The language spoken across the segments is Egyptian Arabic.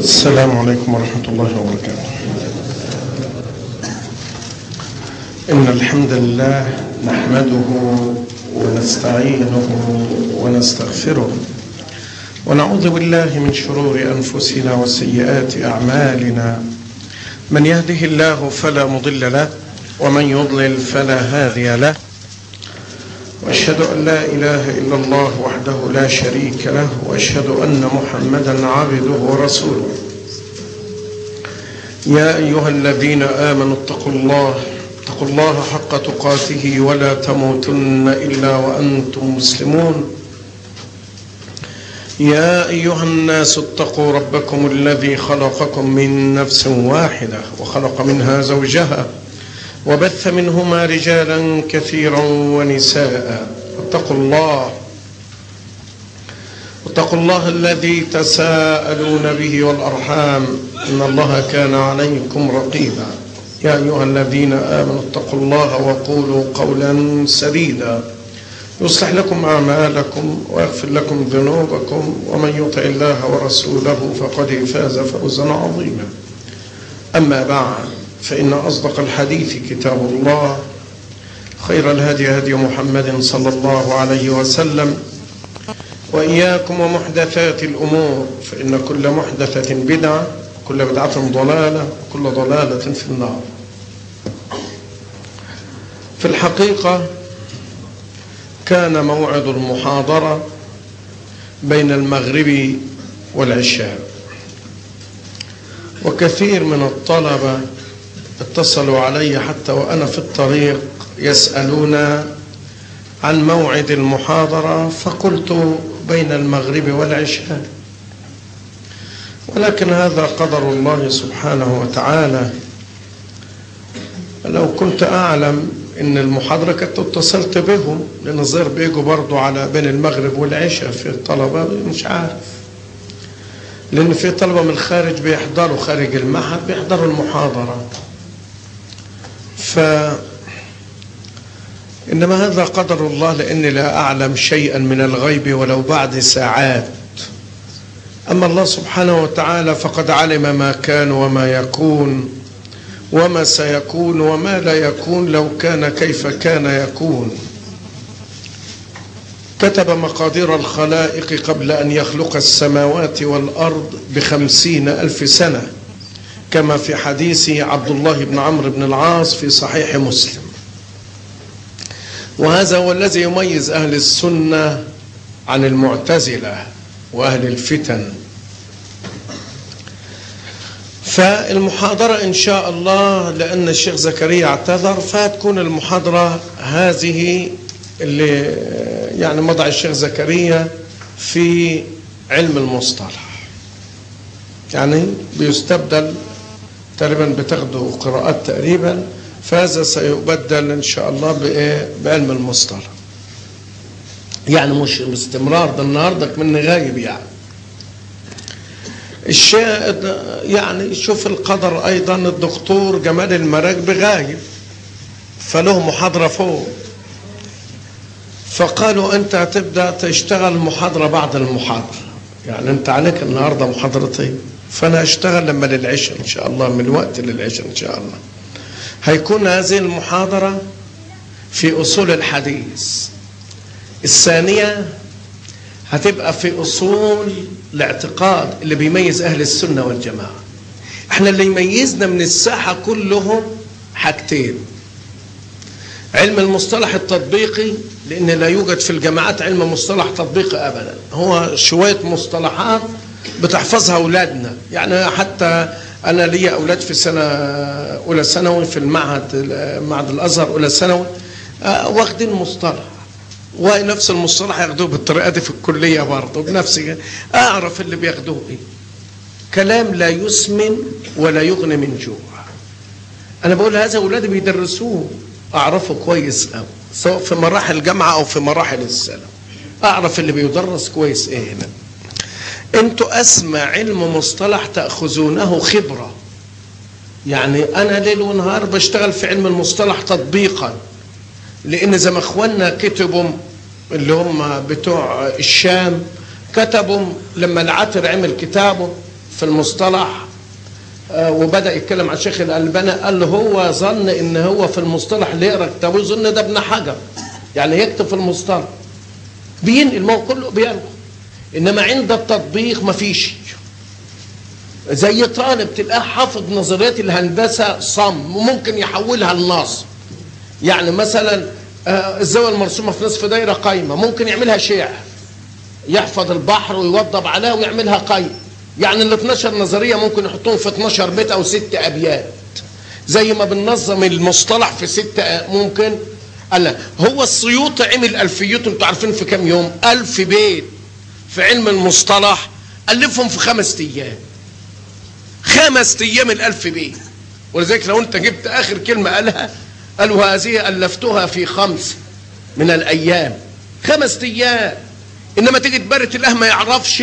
السلام عليكم ورحمة الله وبركاته إن الحمد لله نحمده ونستعينه ونستغفره ونعوذ بالله من شرور أنفسنا وسيئات أعمالنا من يهده الله فلا مضل له ومن يضلل فلا هادي له واشهد ان لا اله الا الله وحده لا شريك له واشهد ان محمدا عبده ورسوله يا ايها الذين امنوا اتقوا الله اتقوا الله حق تقاته ولا تموتن الا وانتم مسلمون يا ايها الناس اتقوا ربكم الذي خلقكم من نفس واحده وخلق منها زوجها وبث منهما رجالا كثيرا ونساء اتقوا الله اتقوا الله الذي تساءلون به والارحام ان الله كان عليكم رقيبا يا ايها الذين امنوا اتقوا الله وقولوا قولا سديدا يصلح لكم اعمالكم ويغفر لكم ذنوبكم ومن يطع الله ورسوله فقد فاز فوزا عظيما اما بعد فإن أصدق الحديث كتاب الله خير الهدي هدي محمد صلى الله عليه وسلم وإياكم ومحدثات الأمور فإن كل محدثة بدعة كل بدعة ضلالة كل ضلالة في النار في الحقيقة كان موعد المحاضرة بين المغرب والعشاء وكثير من الطلبة اتصلوا علي حتى وأنا في الطريق يسألون عن موعد المحاضرة فقلت بين المغرب والعشاء ولكن هذا قدر الله سبحانه وتعالى لو كنت أعلم إن المحاضرة كنت اتصلت بهم لأن الظاهر بيجوا برضو على بين المغرب والعشاء في طلبة مش عارف لأن في طلبة من الخارج بيحضروا خارج المعهد بيحضروا المحاضرة ف إنما هذا قدر الله لأني لا أعلم شيئا من الغيب ولو بعد ساعات أما الله سبحانه وتعالى فقد علم ما كان وما يكون وما سيكون وما لا يكون لو كان كيف كان يكون كتب مقادير الخلائق قبل أن يخلق السماوات والأرض بخمسين ألف سنة كما في حديث عبد الله بن عمرو بن العاص في صحيح مسلم وهذا هو الذي يميز أهل السنة عن المعتزلة وأهل الفتن فالمحاضرة إن شاء الله لأن الشيخ زكريا اعتذر فهتكون المحاضرة هذه اللي يعني مضع الشيخ زكريا في علم المصطلح يعني بيستبدل تقريبا بتاخدوا قراءات تقريبا فهذا سيبدل ان شاء الله بايه بعلم المصطلح يعني مش باستمرار ده النهارده من غايب يعني الشيء يعني شوف القدر ايضا الدكتور جمال المراكبي غايب فله محاضره فوق فقالوا انت هتبدا تشتغل محاضره بعد المحاضره يعني انت عليك النهارده محاضرتين فانا اشتغل لما للعشاء ان شاء الله من الوقت للعشاء ان شاء الله هيكون هذه المحاضره في اصول الحديث الثانيه هتبقى في اصول الاعتقاد اللي بيميز اهل السنه والجماعه احنا اللي يميزنا من الساحه كلهم حاجتين علم المصطلح التطبيقي لان لا يوجد في الجامعات علم مصطلح تطبيقي ابدا هو شويه مصطلحات بتحفظها اولادنا يعني حتى انا لي اولاد في سنه اولى ثانوي في المعهد معهد الازهر اولى ثانوي واخدين مصطلح ونفس المصطلح ياخدوه بالطريقه دي في الكليه برضه بنفس اعرف اللي بياخدوه ايه كلام لا يسمن ولا يغني من جوع انا بقول هذا اولادي بيدرسوه اعرفه كويس قوي سواء في مراحل الجامعه او في مراحل الثانوي اعرف اللي بيدرس كويس ايه هنا انتوا اسمى علم مصطلح تاخذونه خبره يعني انا ليل ونهار بشتغل في علم المصطلح تطبيقا لان زي ما اخواننا كتبوا اللي هم بتوع الشام كتبوا لما العتر عمل كتابه في المصطلح آه، وبدا يتكلم عن شيخ الالباني قال له هو ظن ان هو في المصطلح اللي يقرا كتابه يظن ده ابن حجر يعني يكتب في المصطلح بينقل ما هو كله بينقل انما عند التطبيق ما فيش زي طالب تلقاه حافظ نظريات الهندسه صم وممكن يحولها لنص يعني مثلا آه، الزاويه المرسومه في نصف دايره قايمه ممكن يعملها شعر يحفظ البحر ويوضب عليها ويعملها قايمه يعني ال 12 نظريه ممكن يحطوهم في 12 بيت او ست ابيات زي ما بننظم المصطلح في ست أ- ممكن قال لا هو السيوطي عمل الفيته انتوا عارفين في كام يوم ألف بيت في علم المصطلح ألفهم في خمس أيام خمس أيام الألف بيت ولذلك لو أنت جبت آخر كلمة قالها قالوا هذه ألفتها في خمس من الأيام خمس أيام إنما تيجي تبرت الله ما يعرفش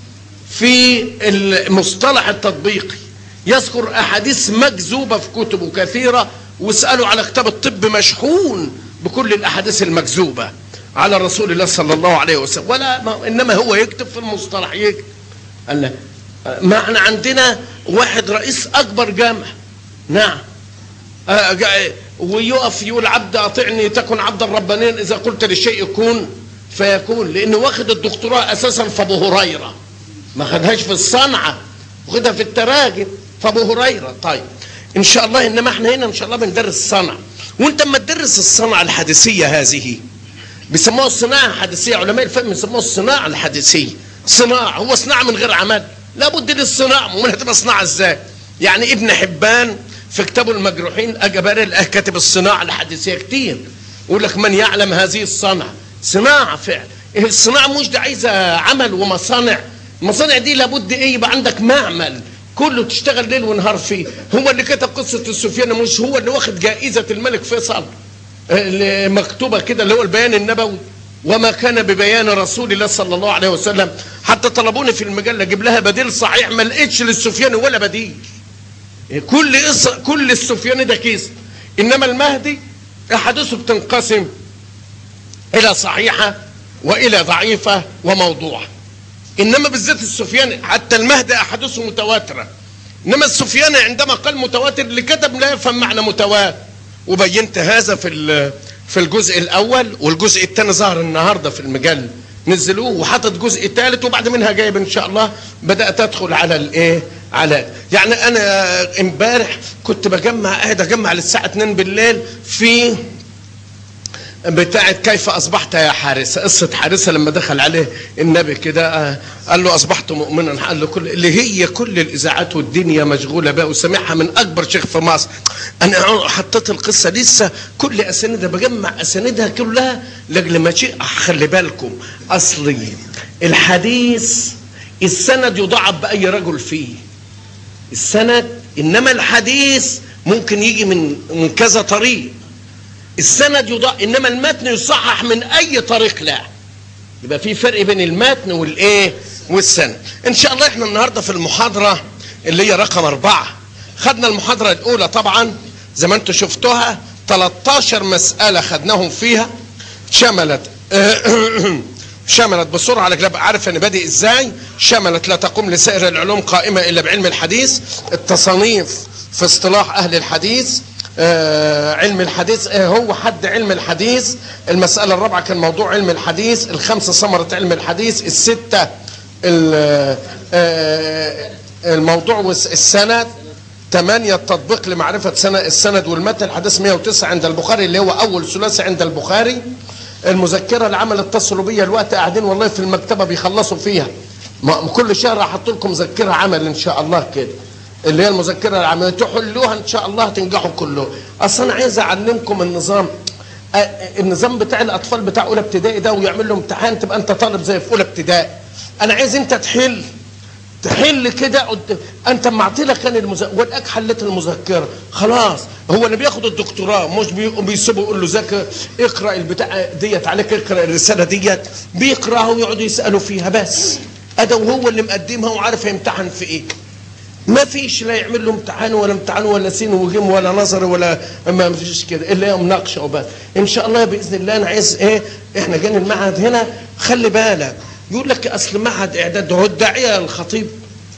في المصطلح التطبيقي يذكر أحاديث مكذوبة في كتبه كثيرة واسألوا على كتاب الطب مشحون بكل الأحاديث المكذوبة على رسول الله صلى الله عليه وسلم ولا ما إنما هو يكتب في المصطلح يكتب قال لا ما احنا عندنا واحد رئيس أكبر جامع نعم آه، جا- ويقف يقول عبد أطعني تكن عبدا ربانيا إذا قلت للشيء كن فيكون لأنه واخد الدكتوراه أساسا في أبو هريرة ما خدهاش في الصنعة واخدها في التراجم فابو هريره طيب ان شاء الله انما احنا هنا ان شاء الله بندرس صنعه وانت اما تدرس الصنعه الحديثيه هذه بيسموها الصناعه الحديثيه علماء الفهم بيسموها الصناعه الحديثيه صناعه هو صناعه من غير عمل لابد للصناعه امال هتبقى صناعه ازاي يعني ابن حبان في كتابه المجروحين اجبار كاتب الصناعه الحديثيه كتير يقول لك من يعلم هذه الصنعه صناعه فعلا إيه الصناعه مش دي عايزه عمل ومصانع المصانع دي لابد ايه يبقى عندك معمل كله تشتغل ليل ونهار فيه هو اللي كتب قصه السفيان مش هو اللي واخد جائزه الملك فيصل اللي مكتوبه كده اللي هو البيان النبوي وما كان ببيان رسول الله صلى الله عليه وسلم حتى طلبوني في المجله اجيب لها بديل صحيح ما لقيتش للسفياني ولا بديل كل إص... كل السفياني ده كيس انما المهدي احاديثه بتنقسم الى صحيحه والى ضعيفه وموضوعه انما بالذات السفياني حتى المهدي احاديثه متواتره انما السفياني عندما قال متواتر اللي كتب لا يفهم معنى متواتر وبينت هذا في ال- في الجزء الاول والجزء الثاني ظهر النهارده في المجله نزلوه وحطت جزء ثالث وبعد منها جايب ان شاء الله بدات ادخل على الايه على يعني انا امبارح كنت بجمع قاعد اجمع للساعه 2 بالليل في بتاعت كيف اصبحت يا حارثه قصه حارثه لما دخل عليه النبي كده آه، قال له اصبحت مؤمنا قال له كل اللي هي كل الاذاعات والدنيا مشغوله بها وسامعها من اكبر شيخ في مصر انا حطيت القصه لسه كل اساندها بجمع اساندها كلها لاجل ما شيء خلي بالكم اصلي الحديث السند يضعف باي رجل فيه السند انما الحديث ممكن يجي من من كذا طريق السند يضاع انما المتن يصحح من اي طريق لا يبقى في فرق بين المتن والايه والسند ان شاء الله احنا النهارده في المحاضره اللي هي رقم أربعة خدنا المحاضره الاولى طبعا زي ما انتم شفتوها 13 مساله خدناهم فيها شملت شملت بسرعه على جلاب عارف انا بادئ ازاي شملت لا تقوم لسائر العلوم قائمه الا بعلم الحديث التصانيف في اصطلاح اهل الحديث آه علم الحديث آه هو حد علم الحديث المسألة الرابعة كان موضوع علم الحديث الخمسة ثمرة علم الحديث الستة ال- آه الموضوع والس- السند ثمانية التطبيق لمعرفة سنة السند والمتن الحديث 109 عند البخاري اللي هو أول ثلاثي عند البخاري المذكرة اللي عمل اتصلوا بيا الوقت قاعدين والله في المكتبة بيخلصوا فيها ما- كل شهر هحط لكم مذكرة عمل إن شاء الله كده اللي هي المذكره العامه تحلوها ان شاء الله تنجحوا كله اصلا انا عايز اعلمكم النظام آه، النظام بتاع الاطفال بتاع اولى ابتدائي ده ويعمل له امتحان تبقى انت طالب زي في اولى ابتدائي انا عايز انت تحل تحل كده قد... انت معطي لك كان المذكره والأك حليت المذكره خلاص هو اللي بياخد الدكتوراه مش بي... بيسيبه يقول له ذاكر اقرا البتاع ديت عليك اقرا الرساله ديت بيقراها ويقعدوا يسالوا فيها بس ادى وهو اللي مقدمها وعارف هيمتحن في ايه ما فيش لا يعمل له امتحان ولا امتحان ولا سين وجيم ولا نظر ولا ما فيش كده الا هي مناقشه وبس ان شاء الله باذن الله انا عايز ايه احنا جايين المعهد هنا خلي بالك يقول لك اصل معهد اعداد هو الداعيه الخطيب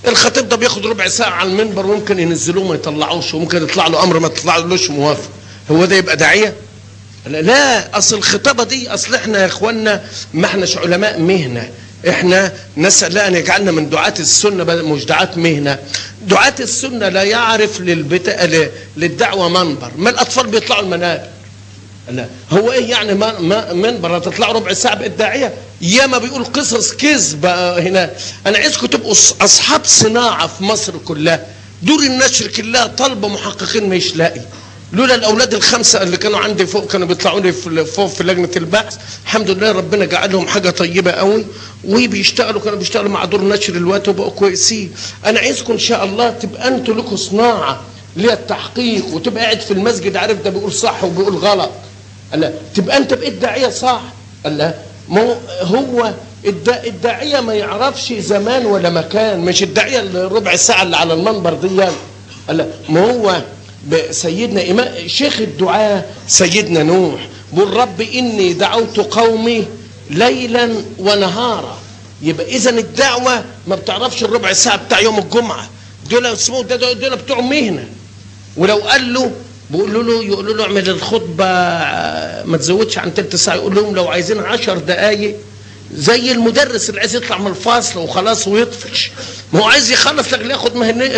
الخطيب ده بياخد ربع ساعة على المنبر وممكن ينزلوه ما يطلعوش وممكن يطلع له أمر ما يطلعلوش موافق هو ده يبقى داعية؟ لا, لا أصل الخطابة دي أصل إحنا يا إخوانا ما إحناش علماء مهنة إحنا نسأل لا أن يجعلنا من دعاة السنة مش دعاة مهنة دعاة السنة لا يعرف للبتا... للدعوة منبر ما الأطفال بيطلعوا المنابر لا هو ايه يعني ما ما منبر تطلع ربع ساعه بالداعيه ياما بيقول قصص كذب هنا انا عايزكم تبقوا اصحاب صناعه في مصر كلها دور النشر كلها طلبه محققين مش لاقي لولا الاولاد الخمسه اللي كانوا عندي فوق كانوا بيطلعوا لي فوق في لجنه البحث الحمد لله ربنا جعلهم حاجه طيبه قوي وبيشتغلوا كانوا بيشتغلوا مع دور نشر الوقت وبقوا كويسين انا عايزكم ان شاء الله تبقى انتوا لكم صناعه ليها التحقيق وتبقى قاعد في المسجد عارف ده بيقول صح وبيقول غلط لا تبقى انت بقيت داعيه صح لا ما هو الداعيه ما يعرفش زمان ولا مكان مش الداعيه الربع ساعه اللي على المنبر دي لا ما هو سيدنا إمام شيخ الدعاء سيدنا نوح بقول رب إني دعوت قومي ليلا ونهارا يبقى إذا الدعوة ما بتعرفش الربع ساعة بتاع يوم الجمعة دول اسمه ده دول بتوع مهنة ولو قال له بيقولوا له يقولوا له اعمل الخطبة ما تزودش عن تلت ساعة يقول لهم لو عايزين عشر دقايق زي المدرس اللي عايز يطلع من الفصل وخلاص ويطفش ما هو عايز يخلص لكن ياخد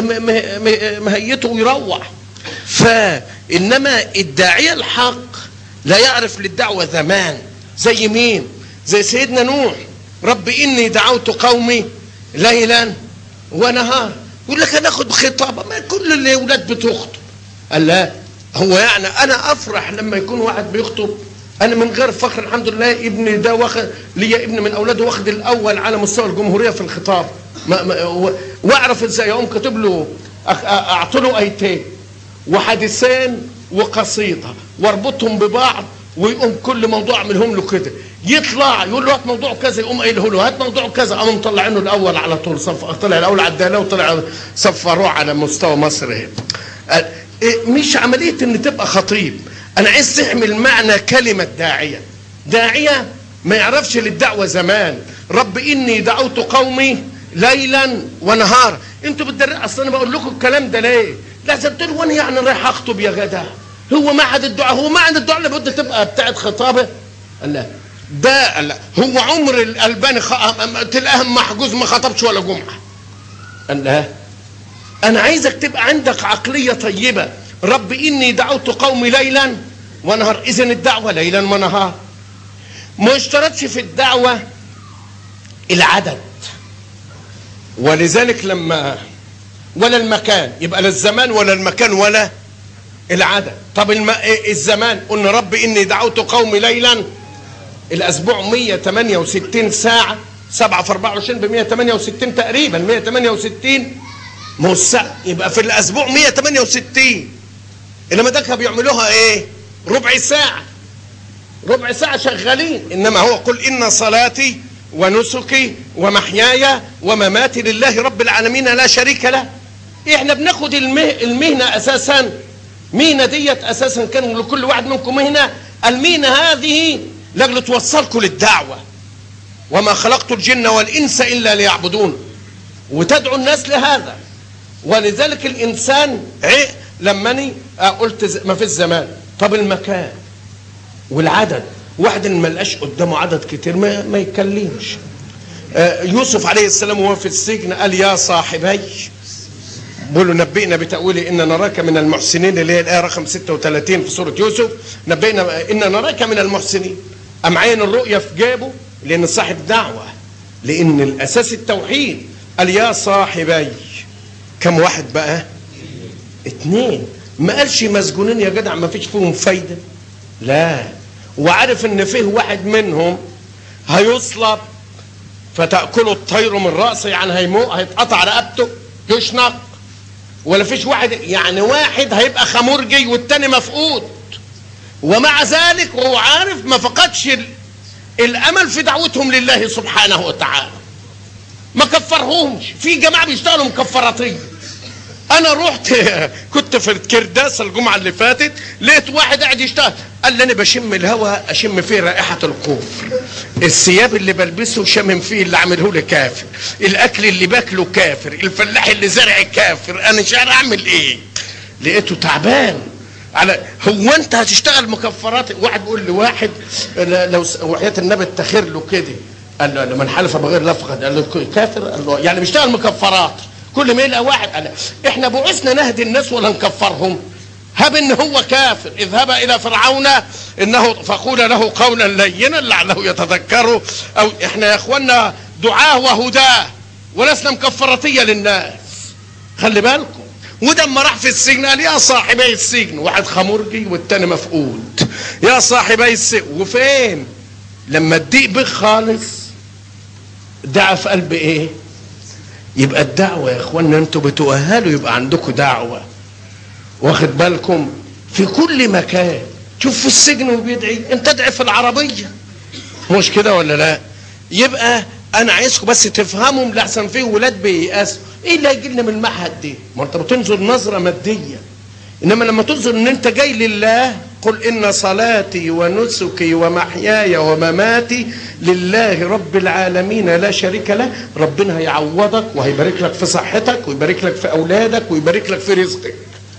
مهيته ويروح فإنما الداعية الحق لا يعرف للدعوة زمان زي مين زي سيدنا نوح رب إني دعوت قومي ليلا ونهار يقول لك أنا أخذ خطابة ما كل الأولاد بتخطب قال لا هو يعني أنا أفرح لما يكون واحد بيخطب أنا من غير فخر الحمد لله ابني ده واخد ليا ابن من أولاده واخد الأول على مستوى الجمهورية في الخطاب ما ما واعرف ازاي اقوم كاتب له اعطي له ايتين وحديثين وقصيده واربطهم ببعض ويقوم كل موضوع اعملهم له كده يطلع يقول له هات موضوع كذا يقوم قايله له هات موضوع كذا قاموا مطلعينه الاول على طول صف طلع الاول على الدهله وطلع صفروه على مستوى مصر هنا مش عمليه ان تبقى خطيب انا عايز تحمل معنى كلمه داعيه داعيه ما يعرفش للدعوه زمان رب اني دعوت قومي ليلا ونهارا انتوا بتدرسوا اصل انا بقول لكم الكلام ده ليه لازم تقول وانا يعني رايح اخطب يا جدع هو معهد الدعاء هو معهد الدعاء لابد تبقى بتاعت خطابه لا ده لا هو عمر الالباني خ... تلاقيه محجوز ما خطبش ولا جمعه لا انا عايزك تبقى عندك عقليه طيبه رب اني دعوت قومي ليلا ونهار اذا الدعوه ليلا ونهار ما اشترطش في الدعوه العدد ولذلك لما ولا المكان يبقى لا الزمان ولا المكان ولا العدد طب الم... الزمان قلنا رب اني دعوت قومي ليلا الاسبوع 168 ساعه 7 في 24 ب 168 تقريبا 168 ما يبقى في الاسبوع 168 انما ده كانوا بيعملوها ايه؟ ربع ساعه ربع ساعه شغالين انما هو قل ان صلاتي ونسكي ومحياي ومماتي لله رب العالمين لا شريك له احنا بناخد المه... المهنة اساسا مهنة ديت اساسا كان لكل واحد منكم مهنة المهنة هذه لاجل توصلكم للدعوة وما خلقت الجن والانس الا ليعبدون وتدعو الناس لهذا ولذلك الانسان عق لماني قلت ما في الزمان طب المكان والعدد واحد اللي ما لقاش قدامه عدد كتير ما, ما يتكلمش يوسف عليه السلام وهو في السجن قال يا صاحبي بيقولوا نبئنا بتأويل إن نراك من المحسنين اللي هي الآية رقم 36 في سورة يوسف نبئنا إن نراك من المحسنين أم عين الرؤية في جيبه لأن صاحب دعوة لأن الأساس التوحيد قال يا صاحبي كم واحد بقى اتنين ما قالش مسجونين يا جدع ما فيش فيهم فايدة لا وعارف ان فيه واحد منهم هيصلب فتأكله الطير من رأسه يعني هيموت هيتقطع رقبته يشنق ولا فيش واحد يعني واحد هيبقى خمرجي والتاني مفقود ومع ذلك وهو عارف ما فقدش الامل في دعوتهم لله سبحانه وتعالى ما كفرهمش في جماعه بيشتغلوا مكفراتيه انا رحت كنت في الكرداس الجمعه اللي فاتت لقيت واحد قاعد يشتغل قال لي انا بشم الهواء اشم فيه رائحه الكفر الثياب اللي بلبسه شامم فيه اللي عامله لي كافر الاكل اللي باكله كافر الفلاح اللي زرع كافر انا مش عارف اعمل ايه لقيته تعبان على هو انت هتشتغل مكفرات واحد بيقول لواحد لو وحياه النبي اتخر له كده قال له من حلف بغير لفظ قال له كافر قال له يعني بيشتغل مكفرات كل ما يلقى واحد قال احنا بعثنا نهدي الناس ولا نكفرهم هب ان هو كافر اذهب الى فرعون انه فقول له قولا لينا لعله يتذكر او احنا يا اخوانا دعاه وهداه ولسنا مكفرتيه للناس خلي بالكم وده اما راح في السجن قال يا صاحبي السجن واحد خمرجي والتاني مفقود يا صاحبي السجن وفين لما تضيق بك خالص دعا في قلب ايه يبقى الدعوه يا اخوانا انتوا بتؤهلوا يبقى عندكم دعوه واخد بالكم في كل مكان شوف في السجن وبيدعي انت ادعي في العربيه مش كده ولا لا يبقى انا عايزكم بس تفهموا لحسن فيه ولاد بييأسوا ايه اللي هيجي لنا من المعهد دي ما انت بتنظر نظره ماديه انما لما تنظر ان انت جاي لله قل ان صلاتي ونسكي ومحياي ومماتي لله رب العالمين لا شريك له ربنا هيعوضك وهيبارك لك في صحتك ويبارك لك في اولادك ويبارك لك في رزقك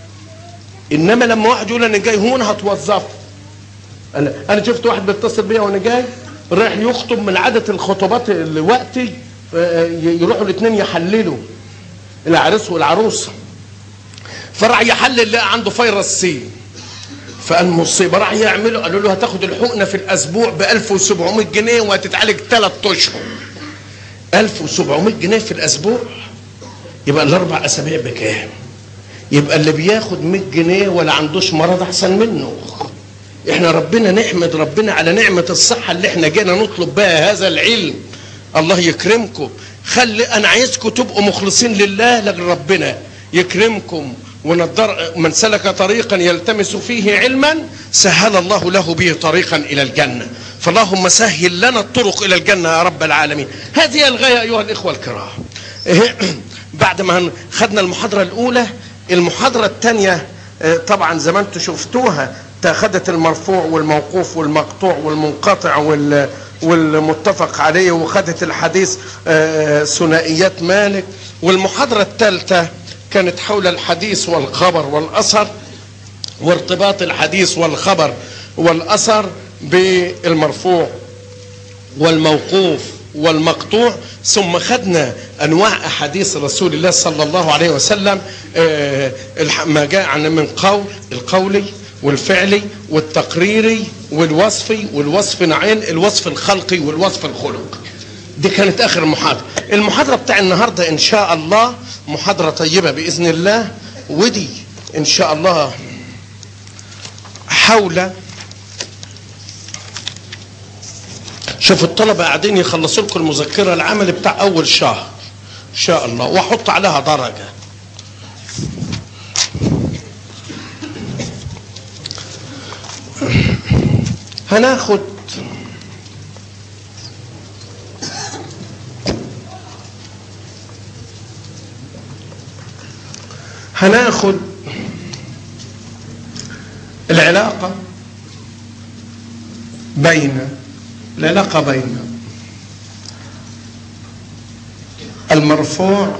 انما لما واحد يقول انا جاي هون هتوظفه انا انا شفت واحد بيتصل بيا وانا جاي رايح يخطب من عاده الخطوبات اللي وقتي يروحوا الاثنين يحللوا العريس والعروسه فراح يحلل لقى عنده فيروس سي فقال مصيبه راح يعملوا قالوا له هتاخد الحقنه في الاسبوع ب 1700 جنيه وهتتعالج ثلاث اشهر 1700 جنيه في الاسبوع يبقى الاربع اسابيع بكام؟ يبقى اللي بياخد 100 جنيه ولا عندوش مرض احسن منه احنا ربنا نحمد ربنا على نعمه الصحه اللي احنا جينا نطلب بها هذا العلم الله يكرمكم خلي انا عايزكم تبقوا مخلصين لله لربنا يكرمكم ونضر من سلك طريقا يلتمس فيه علما سهل الله له به طريقا الى الجنه فاللهم سهل لنا الطرق الى الجنه يا رب العالمين هذه الغايه ايها الاخوه الكرام بعد ما خدنا المحاضره الاولى المحاضره الثانيه طبعا زي ما انتم شفتوها تاخدت المرفوع والموقوف والمقطوع والمنقطع وال والمتفق عليه وخدت الحديث ثنائيات مالك والمحاضرة الثالثة كانت حول الحديث والخبر والأثر وارتباط الحديث والخبر والأثر بالمرفوع والموقوف والمقطوع ثم خدنا انواع احاديث رسول الله صلى الله عليه وسلم ما جاء عن من قول القولي والفعلي والتقريري والوصفي والوصف نوعين الوصف الخلقي والوصف الخلقي دي كانت اخر المحاضره المحاضره بتاع النهارده ان شاء الله محاضره طيبه باذن الله ودي ان شاء الله حول شوف الطلبه قاعدين يخلصوا لكم المذكره العمل بتاع اول شهر ان شاء الله واحط عليها درجه هناخد هناخد العلاقة بين العلاقة بين المرفوع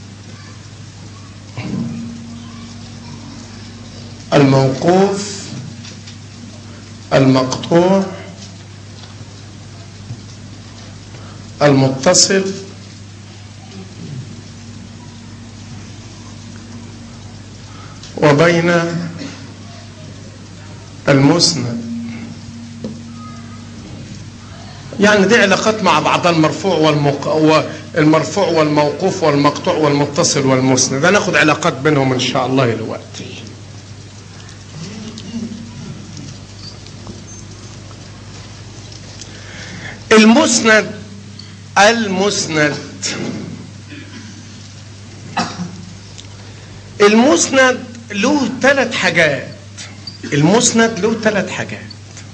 الموقوف المقطوع المتصل وبين المسند يعني دي علاقات مع بعضها المرفوع والمق... المرفوع والموقوف والمقطوع والمتصل والمسند هناخد علاقات بينهم ان شاء الله دلوقتي المسند المسند المسند له ثلاث حاجات المسند له ثلاث حاجات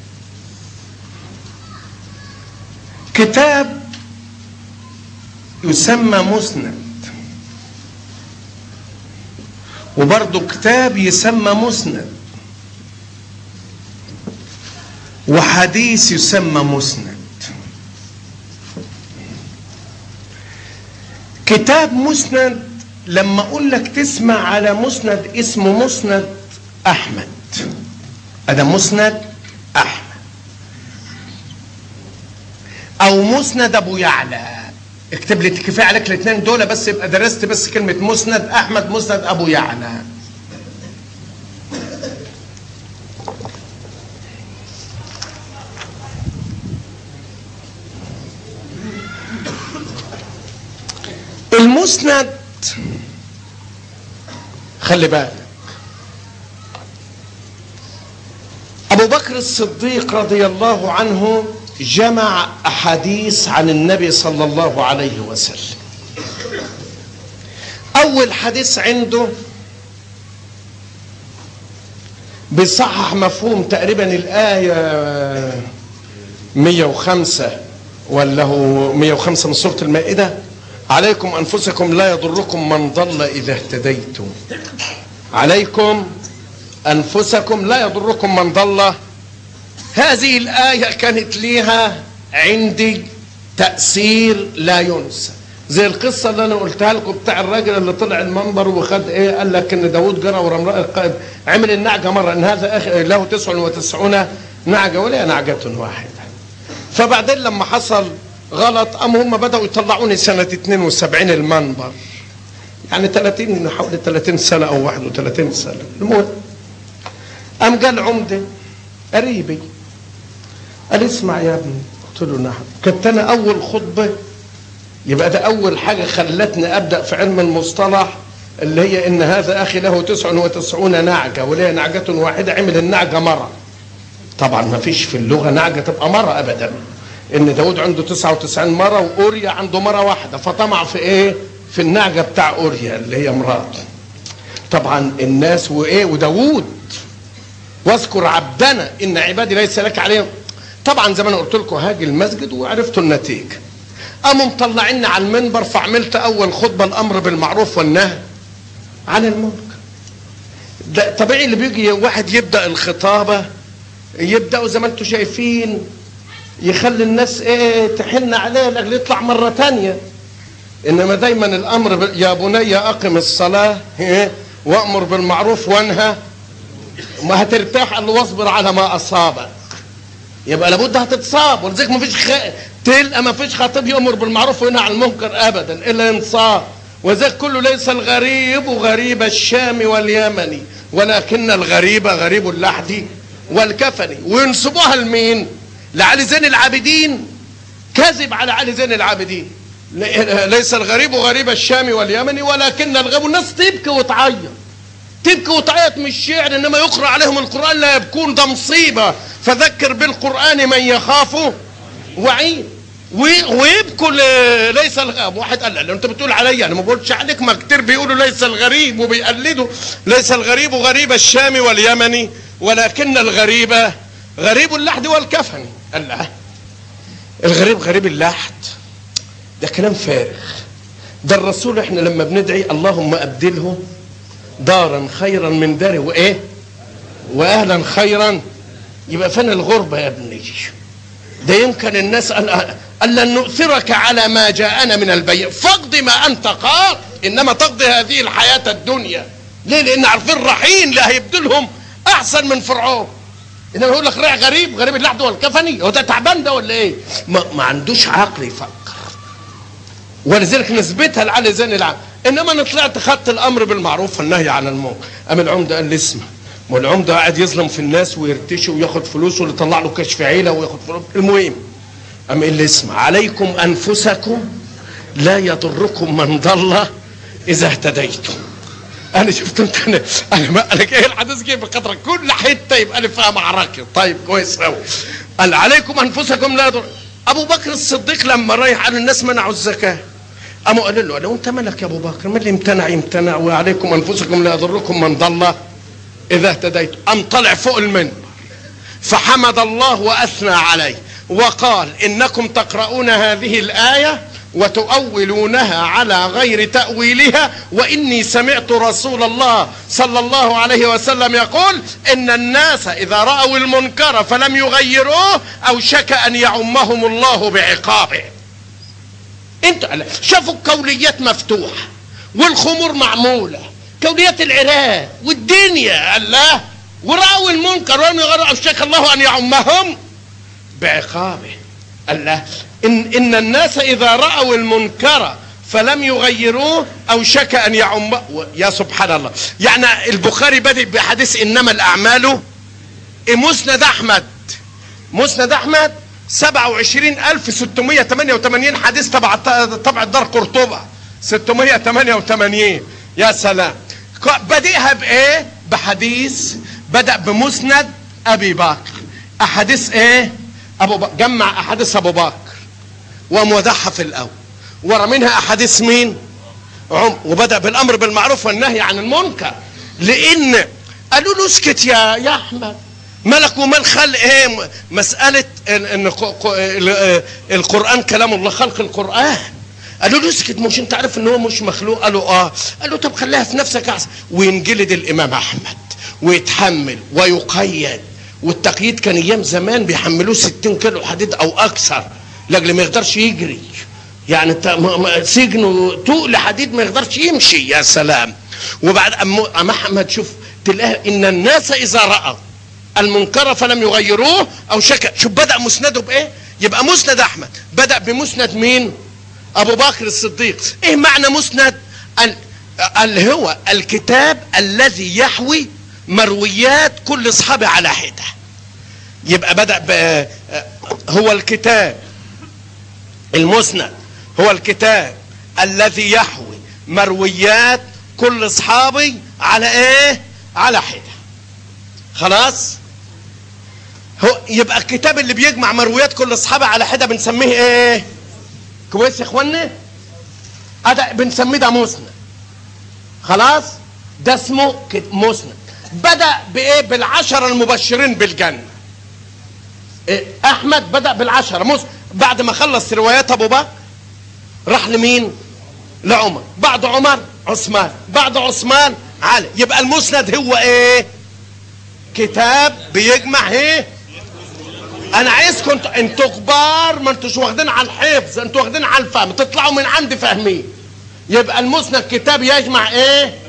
كتاب يسمى مسند وبرضه كتاب يسمى مسند وحديث يسمى مسند كتاب مسند لما اقول لك تسمع على مسند اسمه مسند احمد هذا مسند احمد او مسند ابو يعلى اكتب لي كفايه عليك الاثنين دول بس يبقى درست بس كلمه مسند احمد مسند ابو يعلى المسند خلي بالك ابو بكر الصديق رضي الله عنه جمع احاديث عن النبي صلى الله عليه وسلم اول حديث عنده بيصحح مفهوم تقريبا الايه 105 ولا هو 105 من سوره المائده عليكم انفسكم لا يضركم من ضل اذا اهتديتم عليكم انفسكم لا يضركم من ضل هذه الايه كانت ليها عندي تاثير لا ينسى زي القصة اللي أنا قلتها لكم بتاع الراجل اللي طلع المنبر وخد إيه قال لك إن داوود جرى ورا عمل النعجة مرة إن هذا أخ له تسع وتسعون نعجة ولا نعجة واحدة فبعدين لما حصل غلط قام هم بدأوا يطلعوني سنة 72 المنبر يعني 30 حوالي 30 سنة أو 31 سنة المهم قام قال عمدة قريبي قال اسمع يا ابني قلت له نعم كنت أنا أول خطبة يبقى ده أول حاجة خلتني أبدأ في علم المصطلح اللي هي إن هذا أخي له تسع وتسعون نعجة وليه نعجة واحدة عمل النعجة مرة طبعا ما فيش في اللغة نعجة تبقى مرة أبدا ان داود عنده 99 مره واوريا عنده مره واحده فطمع في ايه في النعجه بتاع اوريا اللي هي مراته طبعا الناس وايه وداود واذكر عبدنا ان عبادي ليس لك عليهم طبعا زي ما انا قلت لكم هاجي المسجد وعرفتوا النتيجه قاموا مطلعيني على المنبر فعملت اول خطبه الامر بالمعروف والنهي عن المنكر ده طبيعي اللي بيجي واحد يبدا الخطابه يبداوا زي ما انتم شايفين يخلي الناس ايه تحن عليه لاجل يطلع مره تانية انما دايما الامر ب... يا بني اقم الصلاه إيه؟ وامر بالمعروف وانهى ما هترتاح قال له واصبر على ما اصابك يبقى لابد هتتصاب ولذلك ما فيش خ... تلقى ما فيش خطيب يامر بالمعروف وينهى عن المنكر ابدا الا ينصاب وذلك كله ليس الغريب غريب الشام واليمن ولكن الغريب غريب اللحد والكفن وينسبوها لمين؟ لعلي زين العابدين كذب على علي زين العابدين ليس الغريب غريب الشام واليمن ولكن الغريب الناس تبكي وتعيط تبكي وتعيط من الشعر انما يقرا عليهم القران لا يبكون ده مصيبه فذكر بالقران من يخاف وعيد ويبكوا ليس الغريب واحد قال لا انت بتقول عليا انا ما بقولش عليك ما كتير بيقولوا ليس الغريب وبيقلدوا ليس الغريب غريب الشام واليمن ولكن الغريب غريب اللحد والكفن قال لا الغريب غريب اللحد ده كلام فارغ ده الرسول احنا لما بندعي اللهم ابدله دارا خيرا من داره وايه واهلا خيرا يبقى فين الغربه يا ابني ده يمكن الناس قال لن نؤثرك على ما جاءنا من البيع فاقض ما انت قاض انما تقضي هذه الحياه الدنيا ليه لان عارفين رحين لا هيبدلهم احسن من فرعون انما يقول لك رايح غريب غريب اللحد والكفني هو ده تعبان ده ولا ايه؟ ما, ما عندوش عقل يفكر ولذلك نثبتها لعلي زين العقل انما انا طلعت خدت الامر بالمعروف والنهي عن المنكر قام العمده قال لي اسمع ما العمده قاعد يظلم في الناس ويرتشي وياخد فلوس واللي يطلع له كشف عيله وياخد فلوس المهم قام قال لي اسمع عليكم انفسكم لا يضركم من ضل اذا اهتديتم انا شفت انت انا انا ما قال ايه الحديث جاي بقدر كل حته يبقى لي فيها معركه طيب كويس قوي قال عليكم انفسكم لا يضر ابو بكر الصديق لما رايح على الناس منعوا الزكاه قاموا قالوا له لو انت مالك يا ابو بكر ما اللي امتنع يمتنع وعليكم انفسكم لا يضركم من ضل اذا اهتديت ام طلع فوق المنبر فحمد الله واثنى عليه وقال انكم تقرؤون هذه الايه وتؤولونها على غير تأويلها وإني سمعت رسول الله صلى الله عليه وسلم يقول إن الناس إذا رأوا المنكر فلم يغيروه أوشك أن يعمهم الله بعقابه انت شافوا الكوليات مفتوحة والخمور معمولة كوليات العراق والدنيا الله ورأوا المنكر ولم يغيروا أوشك الله أن يعمهم بعقابه الله إن, إن الناس إذا رأوا المنكر فلم يغيروه أوشك أن يعم يا سبحان الله يعني البخاري بدأ بحديث إنما الأعمال مسند أحمد مسند أحمد 27688 حديث تبع طبع الدار قرطبة 688 يا سلام بديها بإيه بحديث بدأ بمسند أبي بكر أحاديث إيه أبو بكر جمع أحاديث أبو بكر ومودعها في الأول ورا منها أحاديث مين عم وبدأ بالأمر بالمعروف والنهي عن المنكر لأن قالوا له اسكت يا يا أحمد ملك ومال خلق ايه مسألة ان القرآن كلام الله خلق القرآن قالوا له اسكت مش انت عارف ان هو مش مخلوق قالوا اه قال له طب خليها في نفسك احسن وينجلد الامام احمد ويتحمل ويقيد والتقييد كان ايام زمان بيحملوه 60 كيلو حديد او اكثر لاجل ما يقدرش يجري يعني سجنه تقل حديد ما يقدرش يمشي يا سلام وبعد اما احمد شوف تلاقي ان الناس اذا راوا المنكر فلم يغيروه او شك شوف بدا مسنده بايه يبقى مسند احمد بدا بمسند مين ابو بكر الصديق ايه معنى مسند اللي هو الكتاب الذي يحوي مرويات كل اصحابه على حده يبقى بدا ب هو الكتاب المسند هو الكتاب الذي يحوي مرويات كل اصحابي على ايه على حده خلاص هو يبقى الكتاب اللي بيجمع مرويات كل اصحابه على حده بنسميه ايه كويس يا اخوانا هذا بنسميه ده مسند خلاص ده اسمه مسند بدا بايه بالعشره المبشرين بالجنه إيه؟ احمد بدا بالعشره مسند بعد ما خلص روايات ابو بكر راح لمين لعمر بعد عمر عثمان بعد عثمان علي يبقى المسند هو ايه كتاب بيجمع ايه انا عايزكم انتوا انتوا كبار ما انتوش واخدين على الحفظ انتوا واخدين على الفهم تطلعوا من عندي فاهمين يبقى المسند كتاب يجمع ايه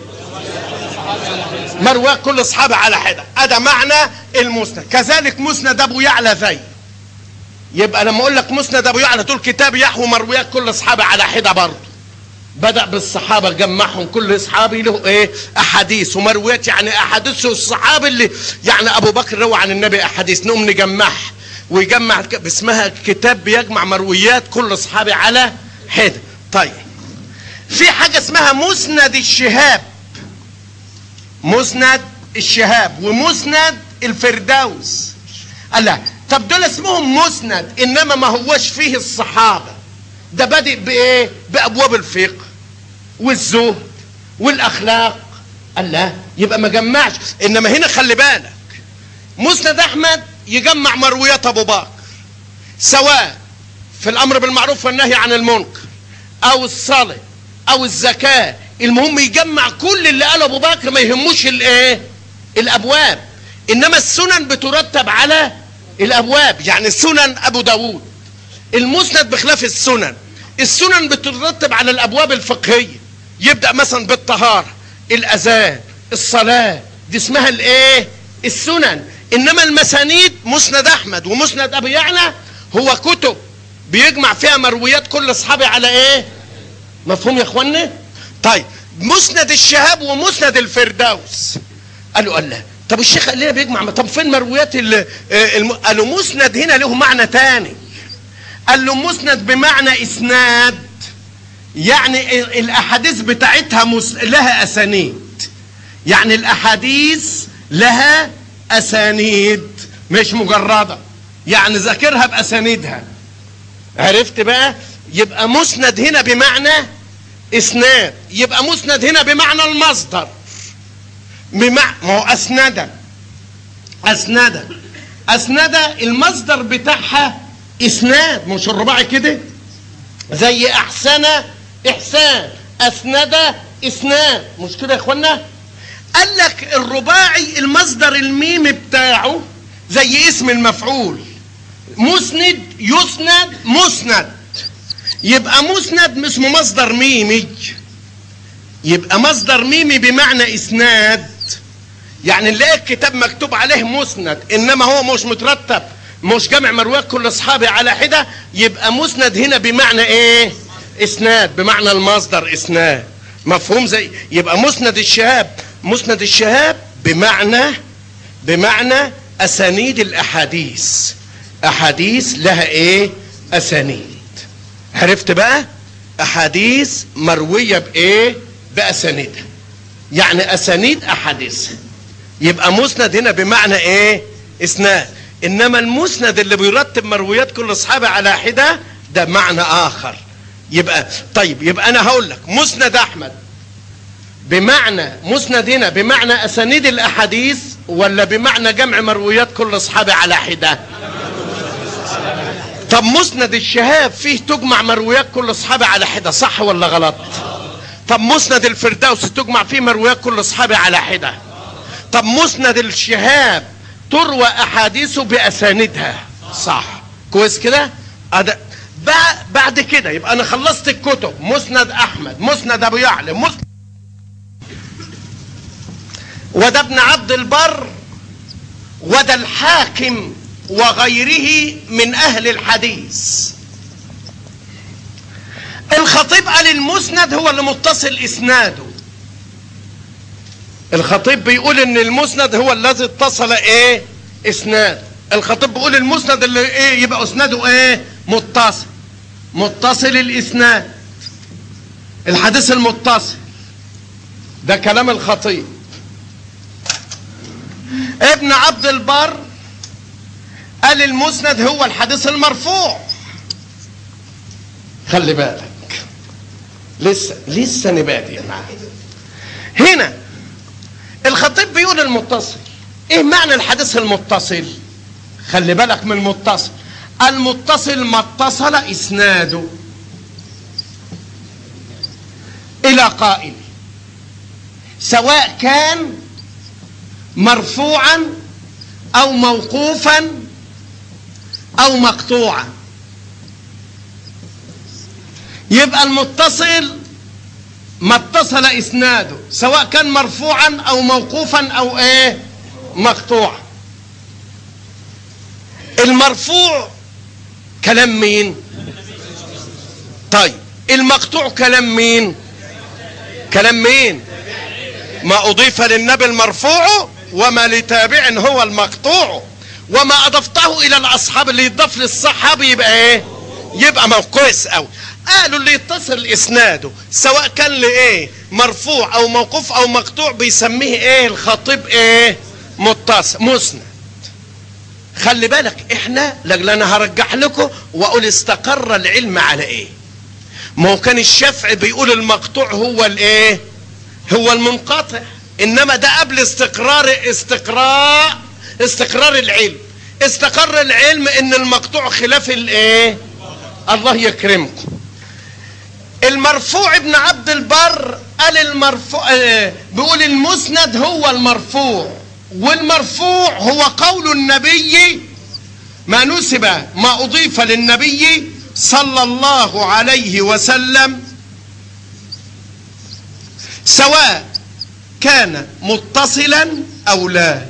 مرواه كل اصحابه على حده هذا معنى المسند كذلك مسند ابو يعلى زي يبقى لما اقول لك مسند ابو يعلى تقول كتاب يحوي مرويات كل اصحابه على حده برضه بدا بالصحابه جمعهم كل اصحابي له ايه احاديث ومرويات يعني احاديث الصحابه اللي يعني ابو بكر روى عن النبي احاديث نقوم نجمعها ويجمع اسمها كتاب بيجمع مرويات كل اصحابي على حده طيب في حاجه اسمها مسند الشهاب مسند الشهاب ومسند الفردوس قال لا طب دول اسمهم مسند انما ما هوش فيه الصحابه ده بادئ بايه بابواب الفقه والزهد والاخلاق قال لا يبقى ما جمعش انما هنا خلي بالك مسند احمد يجمع مرويات ابو بكر سواء في الامر بالمعروف والنهي عن المنكر او الصلاه او الزكاه المهم يجمع كل اللي قاله ابو بكر ما يهموش الايه الابواب انما السنن بترتب على الابواب يعني سنن ابو داود المسند بخلاف السنن السنن بترتب على الابواب الفقهيه يبدا مثلا بالطهاره الاذان الصلاه دي اسمها الايه السنن انما المسانيد مسند احمد ومسند ابي يعلى هو كتب بيجمع فيها مرويات كل اصحابي على ايه مفهوم يا اخوانا طيب مسند الشهاب ومسند الفردوس قالوا الله طب الشيخ قال لنا بيجمع طب فين مرويات الم... قالوا مسند هنا له معنى تاني قال له مسند بمعنى اسناد يعني الاحاديث بتاعتها مس... لها اسانيد يعني الاحاديث لها اسانيد مش مجرده يعني ذاكرها باسانيدها عرفت بقى يبقى مسند هنا بمعنى اسناد يبقى مسند هنا بمعنى المصدر بمعنى ما هو اسند اسند اسند المصدر بتاعها اسناد مش الرباعي كده زي احسن احسان اسند اسناد مش كده يا اخوانا قال لك الرباعي المصدر الميم بتاعه زي اسم المفعول مسند يسند مسند يبقى مسند اسمه مصدر ميمي يبقى مصدر ميمي بمعنى اسناد يعني نلاقي الكتاب مكتوب عليه مسند انما هو مش مترتب مش جمع مرويات كل اصحابي على حده يبقى مسند هنا بمعنى ايه اسناد بمعنى المصدر اسناد مفهوم زي يبقى مسند الشهاب مسند الشهاب بمعنى بمعنى اسانيد الاحاديث احاديث لها ايه اسانيد عرفت بقى احاديث مرويه بايه باسانيدها يعني اسانيد احاديث يبقى مسند هنا بمعنى ايه اسناد انما المسند اللي بيرتب مرويات كل اصحابه على حده ده معنى اخر يبقى طيب يبقى انا هقول لك مسند احمد بمعنى مسند هنا بمعنى اسانيد الاحاديث ولا بمعنى جمع مرويات كل اصحابه على حده طب مسند الشهاب فيه تجمع مرويات كل اصحابه على حده صح ولا غلط طب مسند الفردوس تجمع فيه مرويات كل اصحابه على حده طب مسند الشهاب تروى احاديثه باساندها صح كويس كده أد... بعد كده يبقى انا خلصت الكتب مسند احمد مسند ابو يعلى مسند وده ابن عبد البر وده الحاكم وغيره من اهل الحديث الخطيب قال المسند هو اللي متصل اسناده الخطيب بيقول ان المسند هو الذي اتصل ايه اسناد الخطيب بيقول المسند اللي ايه يبقى اسناده ايه متصل متصل الاسناد الحديث المتصل ده كلام الخطيب ابن عبد البر قال المسند هو الحديث المرفوع خلي بالك لسه لسه نبادي معاه هنا الخطيب بيقول المتصل ايه معنى الحديث المتصل خلي بالك من المتصل المتصل ما اتصل اسناده الى قائل سواء كان مرفوعا او موقوفا او مقطوعا يبقى المتصل ما اتصل اسناده سواء كان مرفوعا او موقوفا او ايه مقطوعا المرفوع كلام مين طيب المقطوع كلام مين كلام مين ما اضيف للنبي المرفوع وما لتابع هو المقطوع وما اضفته الى الاصحاب اللي يضاف للصحابي يبقى ايه يبقى كويس قوي قالوا اللي يتصل اسناده سواء كان لايه مرفوع او موقوف او مقطوع بيسميه ايه الخطيب ايه متصل مسند خلي بالك احنا لجل انا هرجح لكم واقول استقر العلم على ايه ما هو كان الشافعي بيقول المقطوع هو الايه هو المنقطع انما ده قبل استقرار استقراء استقرار العلم استقر العلم ان المقطوع خلاف الايه الله يكرمكم المرفوع ابن عبد البر قال المرفوع اه بيقول المسند هو المرفوع والمرفوع هو قول النبي ما نسب ما اضيف للنبي صلى الله عليه وسلم سواء كان متصلا او لا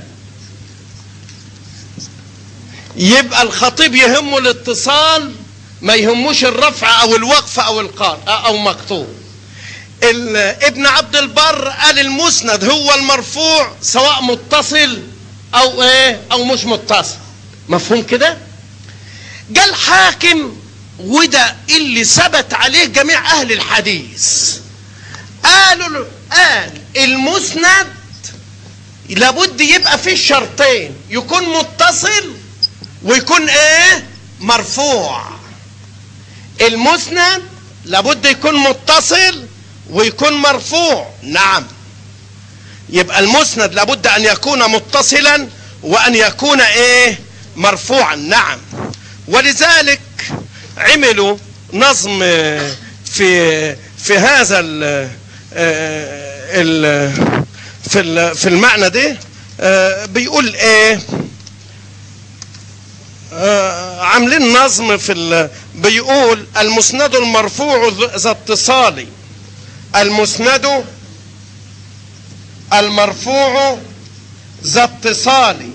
يبقى الخطيب يهمه الاتصال ما يهموش الرفع او الوقف او القار او مقطوع ابن عبد البر قال المسند هو المرفوع سواء متصل او ايه او مش متصل مفهوم كده قال حاكم وده اللي ثبت عليه جميع اهل الحديث قالوا قال المسند لابد يبقى فيه شرطين يكون متصل ويكون ايه مرفوع المسند لابد يكون متصل ويكون مرفوع نعم يبقى المسند لابد ان يكون متصلا وان يكون ايه مرفوعا نعم ولذلك عملوا نظم في في هذا ال ال في ال- في المعنى ده آه، بيقول ايه آه، عاملين نظم في ال- بيقول المسند المرفوع ذ- ذا اتصالي المسند المرفوع ذا اتصالي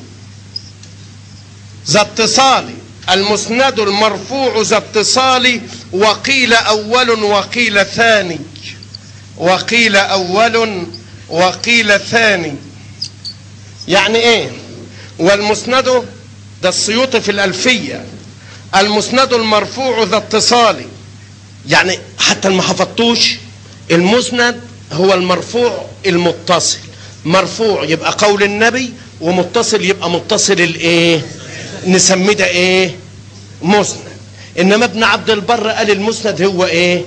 ذا اتصالي المسند المرفوع ذا اتصالي وقيل أول وقيل ثاني وقيل أول وقيل ثاني يعني ايه والمسند ده السيوطي في الألفية المسند المرفوع ذا اتصالي يعني حتى ما حفظتوش المسند هو المرفوع المتصل مرفوع يبقى قول النبي ومتصل يبقى متصل الايه نسميه ده ايه مسند انما ابن عبد البر قال المسند هو ايه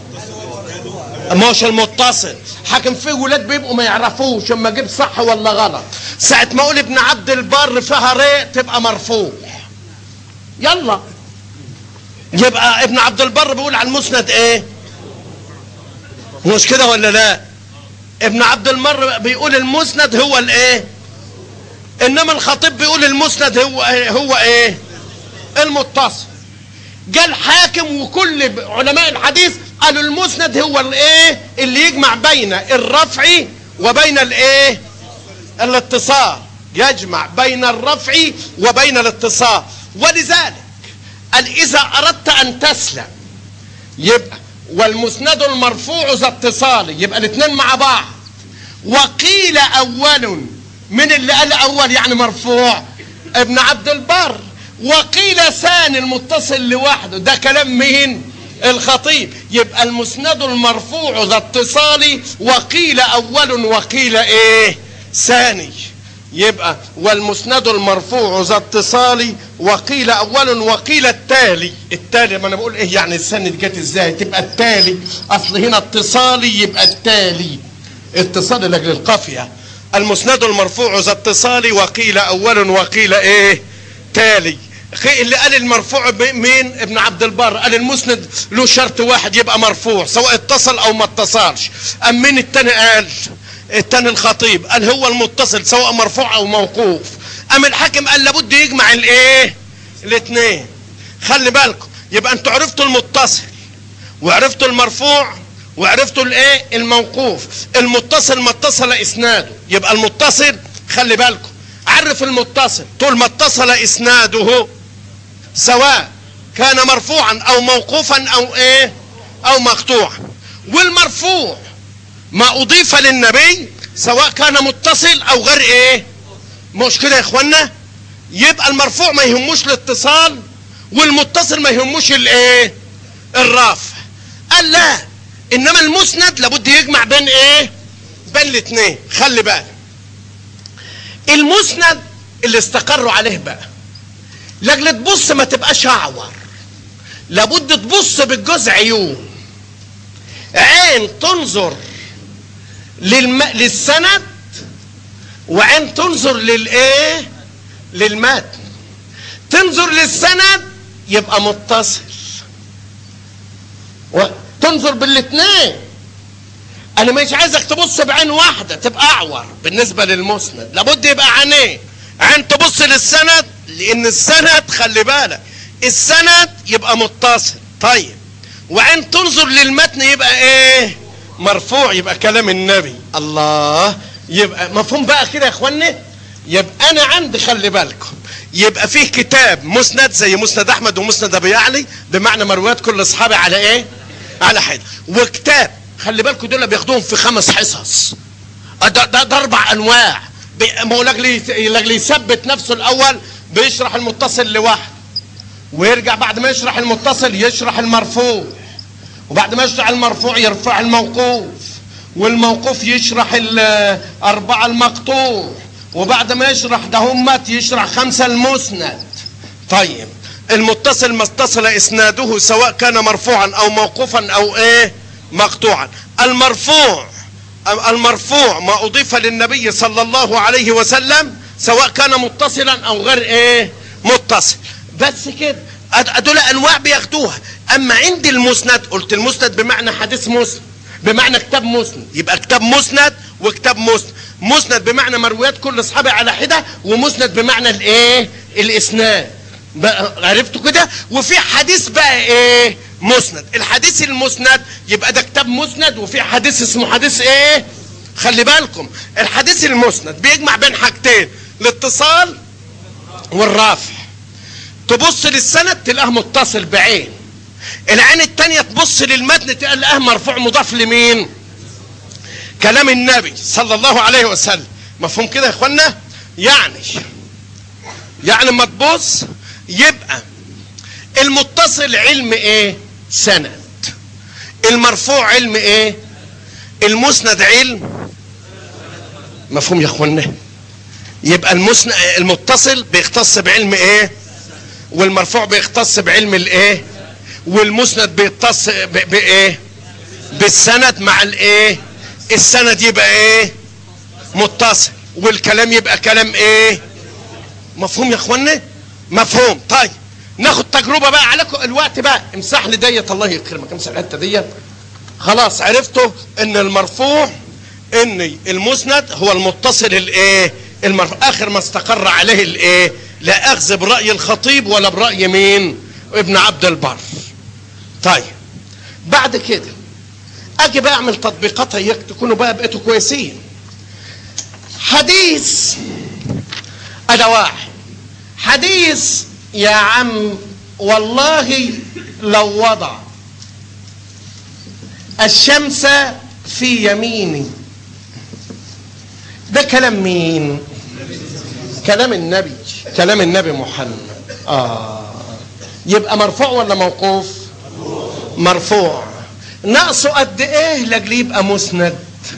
مش المتصل حاكم في ولاد بيبقوا ما يعرفوش اما اجيب صح ولا غلط ساعة ما اقول ابن عبد البر فيها ري تبقى مرفوع يلا يبقى ابن عبد البر بيقول على المسند ايه مش كده ولا لا ابن عبد البر بيقول المسند هو الايه انما الخطيب بيقول المسند هو هو ايه المتصل قال حاكم وكل علماء الحديث قالوا المسند هو الايه اللي يجمع بين الرفع وبين الايه الاتصال يجمع بين الرفع وبين الاتصال ولذلك قال اذا اردت ان تسلم يبقى والمسند المرفوع ذا اتصال يبقى الاثنين مع بعض وقيل اول من اللي قال اول يعني مرفوع ابن عبد البر وقيل ثاني المتصل لوحده ده كلام مين الخطيب يبقى المسند المرفوع ذا اتصال وقيل اول وقيل ايه ثاني يبقى والمسند المرفوع ذا اتصال وقيل اول وقيل التالي التالي ما انا بقول ايه يعني السند جت ازاي تبقى التالي اصل هنا اتصالي يبقى التالي اتصال لاجل القافيه المسند المرفوع ذا اتصال وقيل اول وقيل ايه تالي خي- اللي قال المرفوع ب- مين ابن عبد البر قال المسند له شرط واحد يبقى مرفوع سواء اتصل او ما اتصلش ام مين التاني قال التاني الخطيب قال هو المتصل سواء مرفوع او موقوف ام الحاكم قال لابد يجمع الايه الاثنين خلي بالكم يبقى انتوا عرفتوا المتصل وعرفتوا المرفوع وعرفتوا الايه الموقوف المتصل ما اتصل اسناده يبقى المتصل خلي بالكم عرف المتصل طول ما اتصل اسناده سواء كان مرفوعا او موقوفا او ايه او مقطوعا والمرفوع ما اضيف للنبي سواء كان متصل او غير ايه مش كده يا اخوانا يبقى المرفوع ما يهموش الاتصال والمتصل ما يهموش الايه الرفع قال لا انما المسند لابد يجمع بين ايه بين الاثنين خلي بالك المسند اللي استقروا عليه بقى لاجل تبص ما تبقاش اعور لابد تبص بالجوز عيون عين تنظر للم... للسند وعين تنظر للايه للمتن تنظر للسند يبقى متصل وتنظر بالاثنين انا مش عايزك تبص بعين واحده تبقى اعور بالنسبه للمسند لابد يبقى عينين عين تبص للسند لان السند خلي بالك السند يبقى متصل طيب وعين تنظر للمتن يبقى ايه مرفوع يبقى كلام النبي الله يبقى مفهوم بقى كده يا اخوانا يبقى انا عندي خلي بالكم يبقى فيه كتاب مسند زي مسند احمد ومسند ابي يعلي بمعنى مرويات كل اصحابي على ايه على حد وكتاب خلي بالكم دول بياخدوهم في خمس حصص ده, ده, ده اربع انواع بي- ما هو لاجل لاجل يثبت نفسه الاول بيشرح المتصل لوحده ويرجع بعد ما يشرح المتصل يشرح المرفوع وبعد ما يشرح المرفوع يرفع الموقوف والموقوف يشرح الأربعة المقطوع وبعد ما يشرح ده همت يشرح خمسة المسند طيب المتصل ما اتصل اسناده سواء كان مرفوعا او موقوفا او ايه مقطوعا المرفوع المرفوع ما اضيف للنبي صلى الله عليه وسلم سواء كان متصلا او غير ايه متصل بس كده دول انواع بياخدوها اما عندي المسند قلت المسند بمعنى حديث مسند بمعنى كتاب مسند يبقى كتاب مسند وكتاب مسند مسند بمعنى مرويات كل اصحابي على حده ومسند بمعنى الايه الاسناد عرفتوا كده وفي حديث بقى ايه مسند الحديث المسند يبقى ده كتاب مسند وفي حديث اسمه حديث ايه خلي بالكم الحديث المسند بيجمع بين حاجتين الاتصال والرافع تبص للسند تلاقيه متصل بعين العين التانية تبص للمتن تلاقيه مرفوع مضاف لمين كلام النبي صلى الله عليه وسلم مفهوم كده يا اخوانا يعني يعني لما تبص يبقى المتصل علم ايه سند المرفوع علم ايه المسند علم مفهوم يا اخوانا يبقى المسند المتصل بيختص بعلم ايه والمرفوع بيختص بعلم الايه والمسند بيختص بايه بالسند مع الايه السند يبقى ايه متصل والكلام يبقى كلام ايه مفهوم يا اخوانا مفهوم طيب ناخد تجربه بقى عليكم الوقت بقى امسح لي ديت الله يكرمك امسح الحته ديت خلاص عرفتوا ان المرفوع ان المسند هو المتصل الايه المرفوع اخر ما استقر عليه الايه لا اخذ براي الخطيب ولا براي مين ابن عبد البر طيب بعد كده اجي بقى اعمل تطبيقات هيك تكونوا بقى بقيتوا كويسين حديث انا واحد حديث يا عم والله لو وضع الشمس في يميني ده كلام مين كلام النبي كلام النبي محمد اه يبقى مرفوع ولا موقوف مرفوع ناقصه قد ايه لاجل يبقى مسند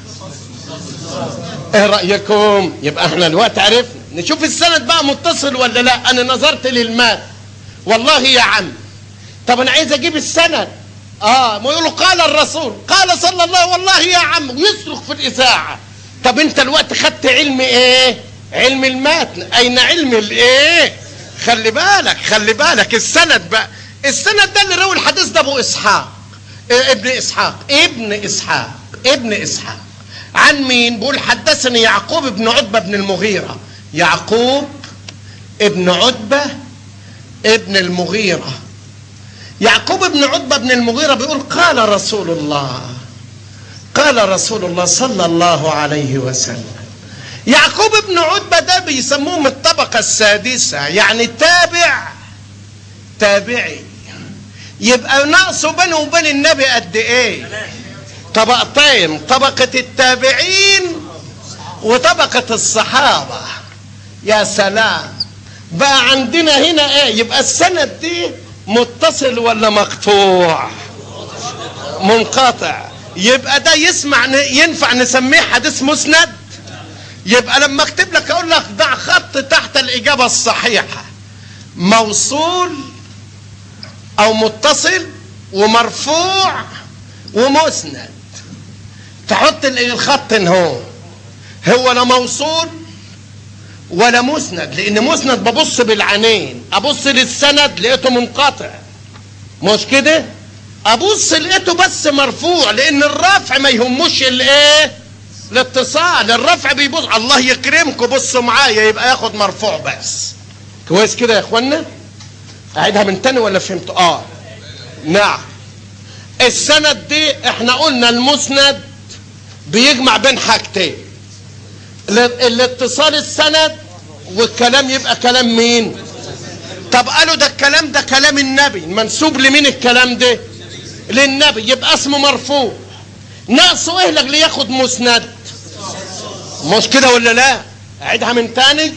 ايه رايكم يبقى احنا الوقت عرفنا نشوف السند بقى متصل ولا لا انا نظرت للماء والله يا عم طب انا عايز اجيب السند اه ما يقولوا قال الرسول قال صلى الله والله يا عم ويصرخ في الاذاعه طب انت الوقت خدت علم ايه علم المتن اين علم الايه خلي بالك خلي بالك السند بقى السند ده اللي روي الحديث ده ابو اسحاق إيه ابن اسحاق ابن اسحاق ابن اسحاق عن مين بيقول حدثني يعقوب بن عتبه بن المغيره يعقوب ابن عتبه ابن المغيره يعقوب بن عتبه بن المغيره بيقول قال رسول الله قال رسول الله صلى الله عليه وسلم يعقوب بن عتبة ده بيسموه من الطبقة السادسة يعني تابع تابعي يبقى نقصه بينه وبين النبي قد ايه طبقتين طبقة التابعين وطبقة الصحابة يا سلام بقى عندنا هنا ايه يبقى السند دي متصل ولا مقطوع منقطع يبقى ده يسمع ينفع نسميه حديث مسند يبقى لما اكتب لك اقول لك ضع خط تحت الاجابه الصحيحه موصول او متصل ومرفوع ومسند تحط الخط هو هو لا موصول ولا مسند لان مسند ببص بالعينين ابص للسند لقيته منقطع مش كده ابص لقيته بس مرفوع لان الرفع ما يهموش الايه الاتصال الرفع بيبص الله يكرمكم بصوا معايا يبقى ياخد مرفوع بس كويس كده يا اخوانا اعيدها من تاني ولا فهمت اه نعم السند دي احنا قلنا المسند بيجمع بين حاجتين الاتصال السند والكلام يبقى كلام مين طب قالوا ده الكلام ده كلام النبي منسوب لمين الكلام ده للنبي يبقى اسمه مرفوع ناقصه ايه لاجل ياخد مسند مش كده ولا لا اعيدها من تاني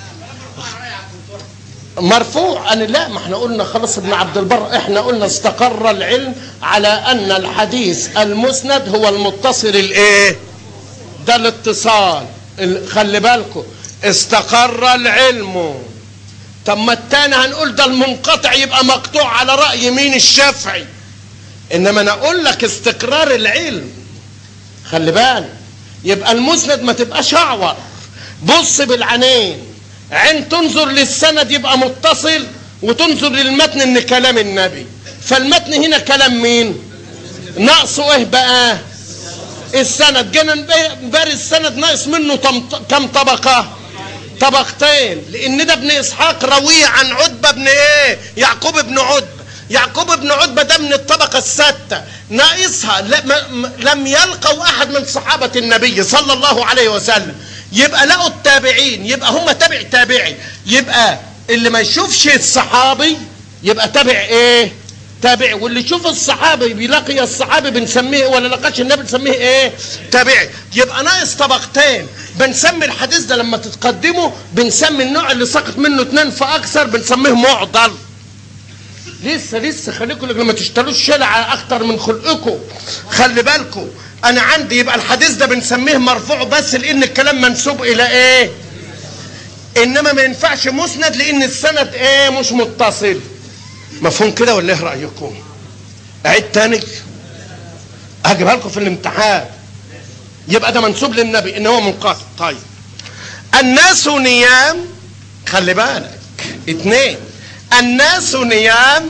مرفوع انا لا ما احنا قلنا خلاص ابن عبد البر احنا قلنا استقر العلم على ان الحديث المسند هو المتصل الايه ده الاتصال خلي بالكم استقر العلم طب ما التاني هنقول ده المنقطع يبقى مقطوع على رأي مين الشافعي انما انا اقول لك استقرار العلم خلي بالك يبقى المسند ما تبقاش اعور بص بالعينين عين تنظر للسند يبقى متصل وتنظر للمتن ان كلام النبي فالمتن هنا كلام مين ناقصه ايه بقى السند جينا نباري السند ناقص منه كم طبقه طبقتين لان ده ابن اسحاق رويه عن عتبه بن ايه يعقوب بن عتبه يعقوب بن عتبه ده من الطبقه السادسه ناقصها لم يلقوا احد من صحابه النبي صلى الله عليه وسلم يبقى لقوا التابعين يبقى هم تابع تابعي يبقى اللي ما يشوفش الصحابي يبقى تابع ايه تابعي واللي يشوف الصحابي بيلاقي الصحابي بنسميه ولا لقاش النبي بنسميه ايه تابعي يبقى ناقص طبقتين بنسمي الحديث ده لما تتقدمه بنسمي النوع اللي سقط منه اثنين فاكثر بنسميه معضل لسه لسه خليكم لما تشتروش شلع اكتر من خلقكم خلي بالكم انا عندي يبقى الحديث ده بنسميه مرفوع بس لان الكلام منسوب الى ايه انما ما ينفعش مسند لان السند ايه مش متصل مفهوم كده ولا ايه رايكم اعيد تاني هجيبها لكم في الامتحان يبقى ده منسوب للنبي ان هو منقطع طيب الناس نيام خلي بالك اتنين الناس نيام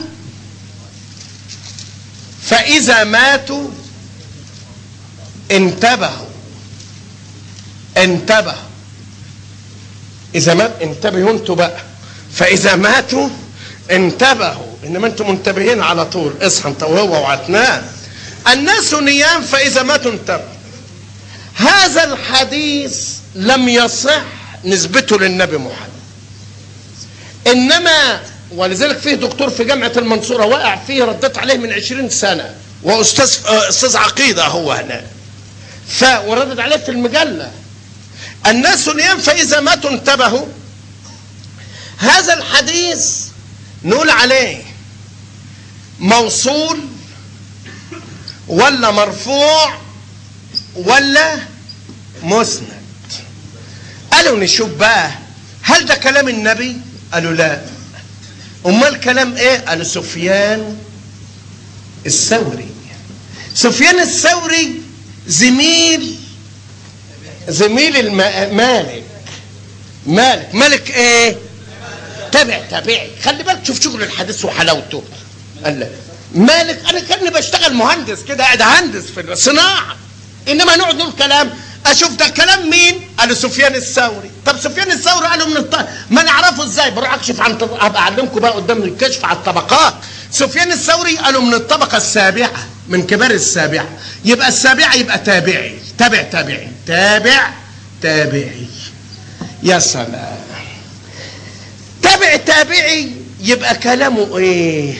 فاذا ماتوا انتبهوا انتبهوا اذا مات انتبهوا انتوا بقى فاذا ماتوا انتبهوا انما انتم منتبهين على طول اصحى انت وهو وعتنان الناس نيام فاذا ماتوا انتبهوا هذا الحديث لم يصح نسبته للنبي محمد انما ولذلك فيه دكتور في جامعه المنصوره وقع فيه رديت عليه من عشرين سنه واستاذ استاذ عقيده هو هنا ف وردد عليه في المجله الناس نيام فاذا ماتوا انتبهوا هذا الحديث نقول عليه موصول ولا مرفوع ولا مسند قالوا نشوف بقى هل ده كلام النبي قالوا لا امال كلام ايه قالوا سفيان الثوري سفيان الثوري زميل زميل الم... مالك مالك مالك ايه تابع تابعي خلي بالك شوف شغل الحديث وحلاوته قال لا مالك انا كاني بشتغل مهندس كده قاعد اهندس في الصناعه انما نقعد نقول كلام اشوف ده كلام مين قالوا سفيان الثوري طب سفيان الثوري قالوا من الط... ما نعرفه ازاي بروح اكشف عن طب... ابقى اعلمكم بقى قدام الكشف على الطبقات سفيان الثوري قالوا من الطبقه السابعه من كبار السابعه يبقى السابعه يبقى تابعي تابع تابعي تابع تابعي يا سلام تابع تابعي يبقى كلامه ايه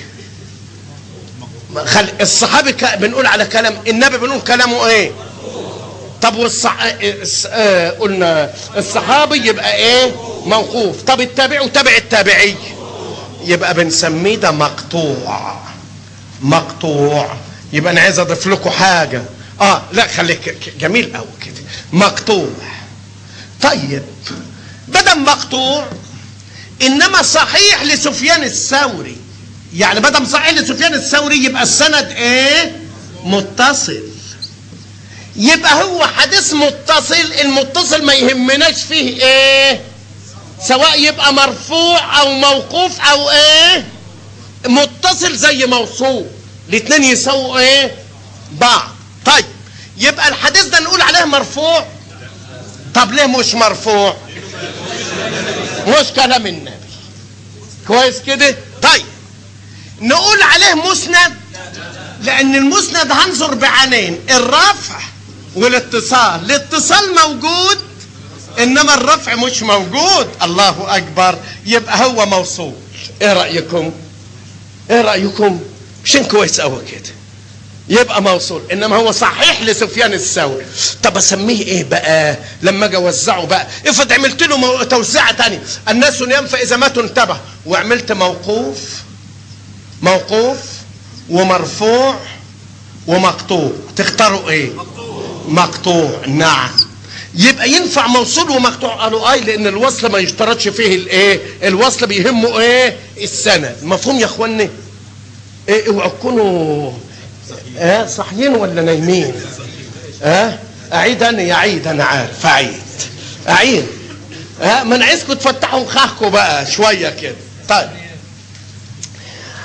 خل... الصحابي ك... بنقول على كلام النبي بنقول كلامه ايه طب والصح... اه... قلنا الصحابي يبقى ايه موقوف طب التابع وتابع التابعي يبقى بنسميه ده مقطوع مقطوع يبقى انا عايز اضيف لكم حاجه اه لا خليك جميل قوي كده مقطوع طيب بدل مقطوع انما صحيح لسفيان الثوري يعني بدل صحيح لسفيان الثوري يبقى السند ايه متصل يبقى هو حديث متصل المتصل ما يهمناش فيه ايه سواء يبقى مرفوع او موقوف او ايه متصل زي موصول الاثنين يساووا ايه بعض طيب يبقى الحديث ده نقول عليه مرفوع طب ليه مش مرفوع مش كلام النبي كويس كده طيب نقول عليه مسند لان المسند هنظر بعينين الرفع والاتصال الاتصال موجود انما الرفع مش موجود الله اكبر يبقى هو موصول ايه رايكم ايه رايكم مش كويس قوي كده يبقى موصول انما هو صحيح لسفيان الثوري طب اسميه ايه بقى لما اجي اوزعه بقى افرض عملت له مو... توزيعه تانية الناس نيام فاذا ماتوا انتبه وعملت موقوف موقوف ومرفوع ومقطوع تختاروا ايه مقطوع نعم يبقى ينفع موصول ومقطوع قالوا اي لان الوصل ما يشترطش فيه الايه الوصل بيهمه ايه السند مفهوم يا اخواني ايه اوعوا تكونوا اه صاحيين ولا نايمين اه اعيد انا يا عيد انا عارف اعيد اعيد ها ما انا عايزكم تفتحوا مخاخكم بقى شويه كده طيب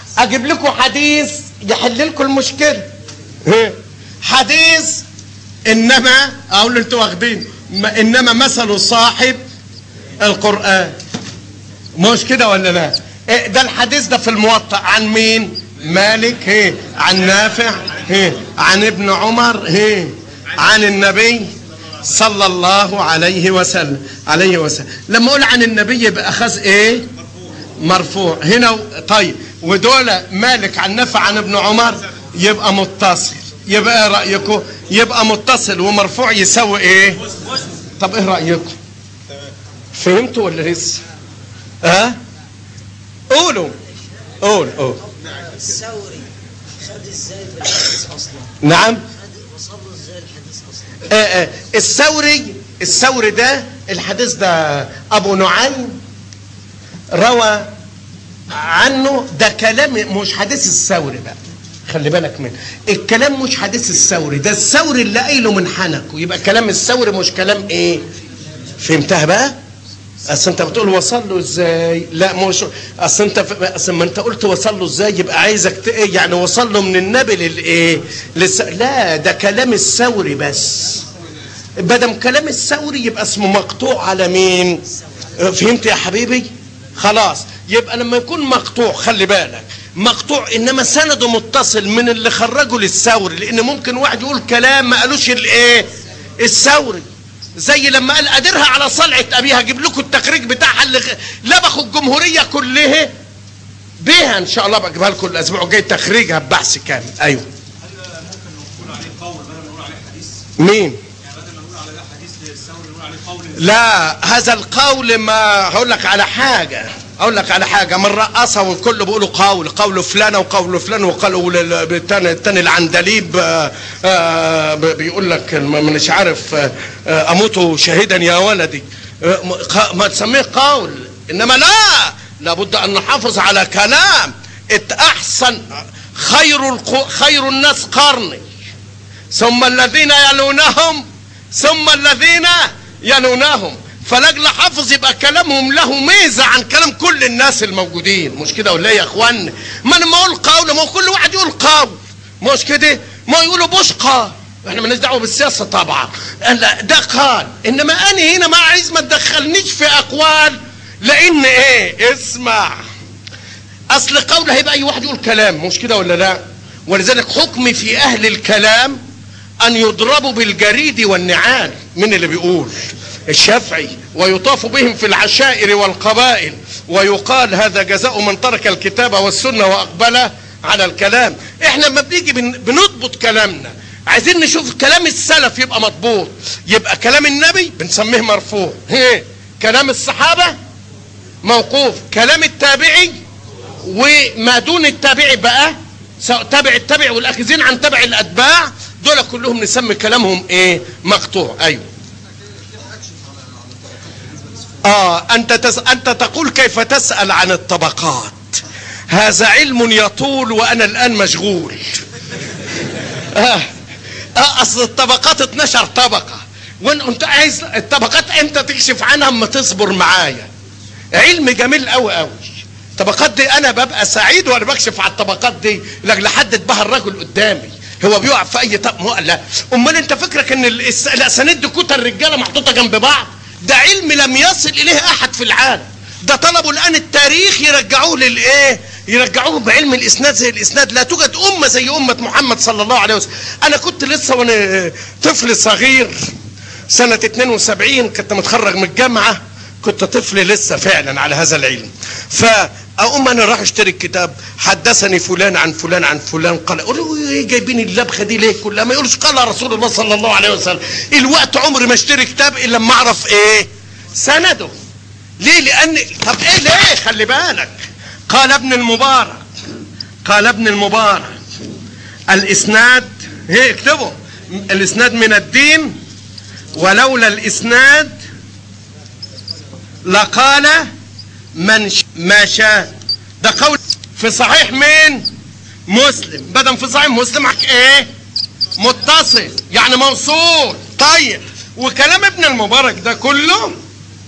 اجيب لكم حديث يحل لكم المشكله ها. حديث انما اقول انتوا واخدين ما- انما مثل صاحب القران مش كده ولا لا إيه ده الحديث ده في الموطأ عن مين مالك هي عن نافع هي عن ابن عمر هي عن النبي صلى الله عليه وسلم عليه وسلم لما اقول عن النبي يبقى اخذ ايه مرفوع هنا و- طيب ودول مالك عن نافع عن ابن عمر يبقى متصل يبقى ايه رايكم يبقى متصل ومرفوع يساوي ايه طب ايه رايكم فهمتوا ولا لسه ها أه؟ قولوا قول قول الثوري خد ازاي بالحديث اصلا نعم خد وصل له ازاي الحديث اصلا آه آه الثوري الثوري ده الحديث ده ابو نعيم روى عنه ده كلام مش حديث الثوري بقى خلي بالك منه الكلام مش حديث الثوري ده الثوري اللي قايله من حنكه يبقى كلام الثوري مش كلام ايه فهمتها بقى اصل انت بتقول وصل له ازاي لا مش اصل انت اصل ما انت قلت وصل له ازاي يبقى عايزك ت- ايه يعني وصل له من النبي للايه للس... لا ده كلام الثوري بس بدم كلام الثوري يبقى اسمه مقطوع على مين فهمت يا حبيبي خلاص يبقى لما يكون مقطوع خلي بالك مقطوع انما سنده متصل من اللي خرجه للثوري لان ممكن واحد يقول كلام ما قالوش الايه الثوري زي لما قال قادرها على صلعة ابيها اجيب لكم التخريج بتاعها اللي غ- لبخوا الجمهورية كلها بيها ان شاء الله بجيبها لكم الاسبوع الجاي تخريجها ببحث كامل ايوه مين لا هذا القول ما هقول لك على حاجة اقول لك على حاجة من رقصة والكل بيقولوا قول قول فلان وقول فلان وقالوا لل- التاني التاني العندليب آه، آه، ب- بيقول لك ما- مش عارف آه، آه، اموت شهيدا يا ولدي آه، م- ق- ما تسميه قول انما لا لابد ان نحافظ على كلام ات- احسن خير القو- خير الناس قرني ثم الذين يلونهم ثم الذين يلونهم فلاجل حافظ يبقى كلامهم له ميزه عن كلام كل الناس الموجودين مش كده ولا إيه يا اخوان ما انا ما اقول قول ما هو كل واحد يقول قول مش كده ما يقولوا بوش قال احنا مالناش دعوه بالسياسه طبعا لا ده قال انما انا هنا ما عايز ما تدخلنيش في اقوال لان ايه اسمع اصل قول هيبقى اي واحد يقول كلام مش كده ولا لا ولذلك حكمي في اهل الكلام ان يضربوا بالجريد والنعال من اللي بيقول الشافعي ويطاف بهم في العشائر والقبائل ويقال هذا جزاء من ترك الكتاب والسنه واقبل على الكلام احنا لما بنيجي بن- بنضبط كلامنا عايزين نشوف كلام السلف يبقى مضبوط يبقى كلام النبي بنسميه مرفوع هي. كلام الصحابه موقوف كلام التابعي وما دون التابعي بقى سواء تابع التابع والاخذين عن تبع الاتباع دول كلهم نسمي كلامهم ايه مقطوع ايوه اه انت تس... انت تقول كيف تسال عن الطبقات هذا علم يطول وانا الان مشغول آه. آه اصل الطبقات 12 طبقه وان انت عايز الطبقات انت تكشف عنها اما تصبر معايا علم جميل قوي قوي الطبقات دي انا ببقى سعيد وانا بكشف على الطبقات دي لاجل حدد بها الرجل قدامي هو بيقع في اي طب مو- لا امال انت فكرك ان الس- الاسانيد دي كتر الرجاله محطوطه جنب بعض ده علم لم يصل اليه احد في العالم ده طلبوا الان التاريخ يرجعوه للايه يرجعوه بعلم الاسناد زي الاسناد لا توجد امه زي امه محمد صلى الله عليه وسلم انا كنت لسه وانا طفل صغير سنة 72 كنت متخرج من الجامعة كنت طفل لسه فعلا على هذا العلم فأقوم أنا راح أشتري الكتاب حدثني فلان عن فلان عن فلان قال قولوا إيه جايبين اللبخة دي ليه كلها ما يقولش قال رسول الله صلى الله عليه وسلم الوقت عمري ما اشتري كتاب إلا لما أعرف إيه سنده ليه لأن طب إيه ليه خلي بالك قال ابن المبارك قال ابن المبارك الإسناد هي اكتبوا الإسناد من الدين ولولا الاسناد لقال من ش... ما شاء ده قول في صحيح مين مسلم بدل في صحيح مسلم حك ايه متصل يعني موصول طيب وكلام ابن المبارك ده كله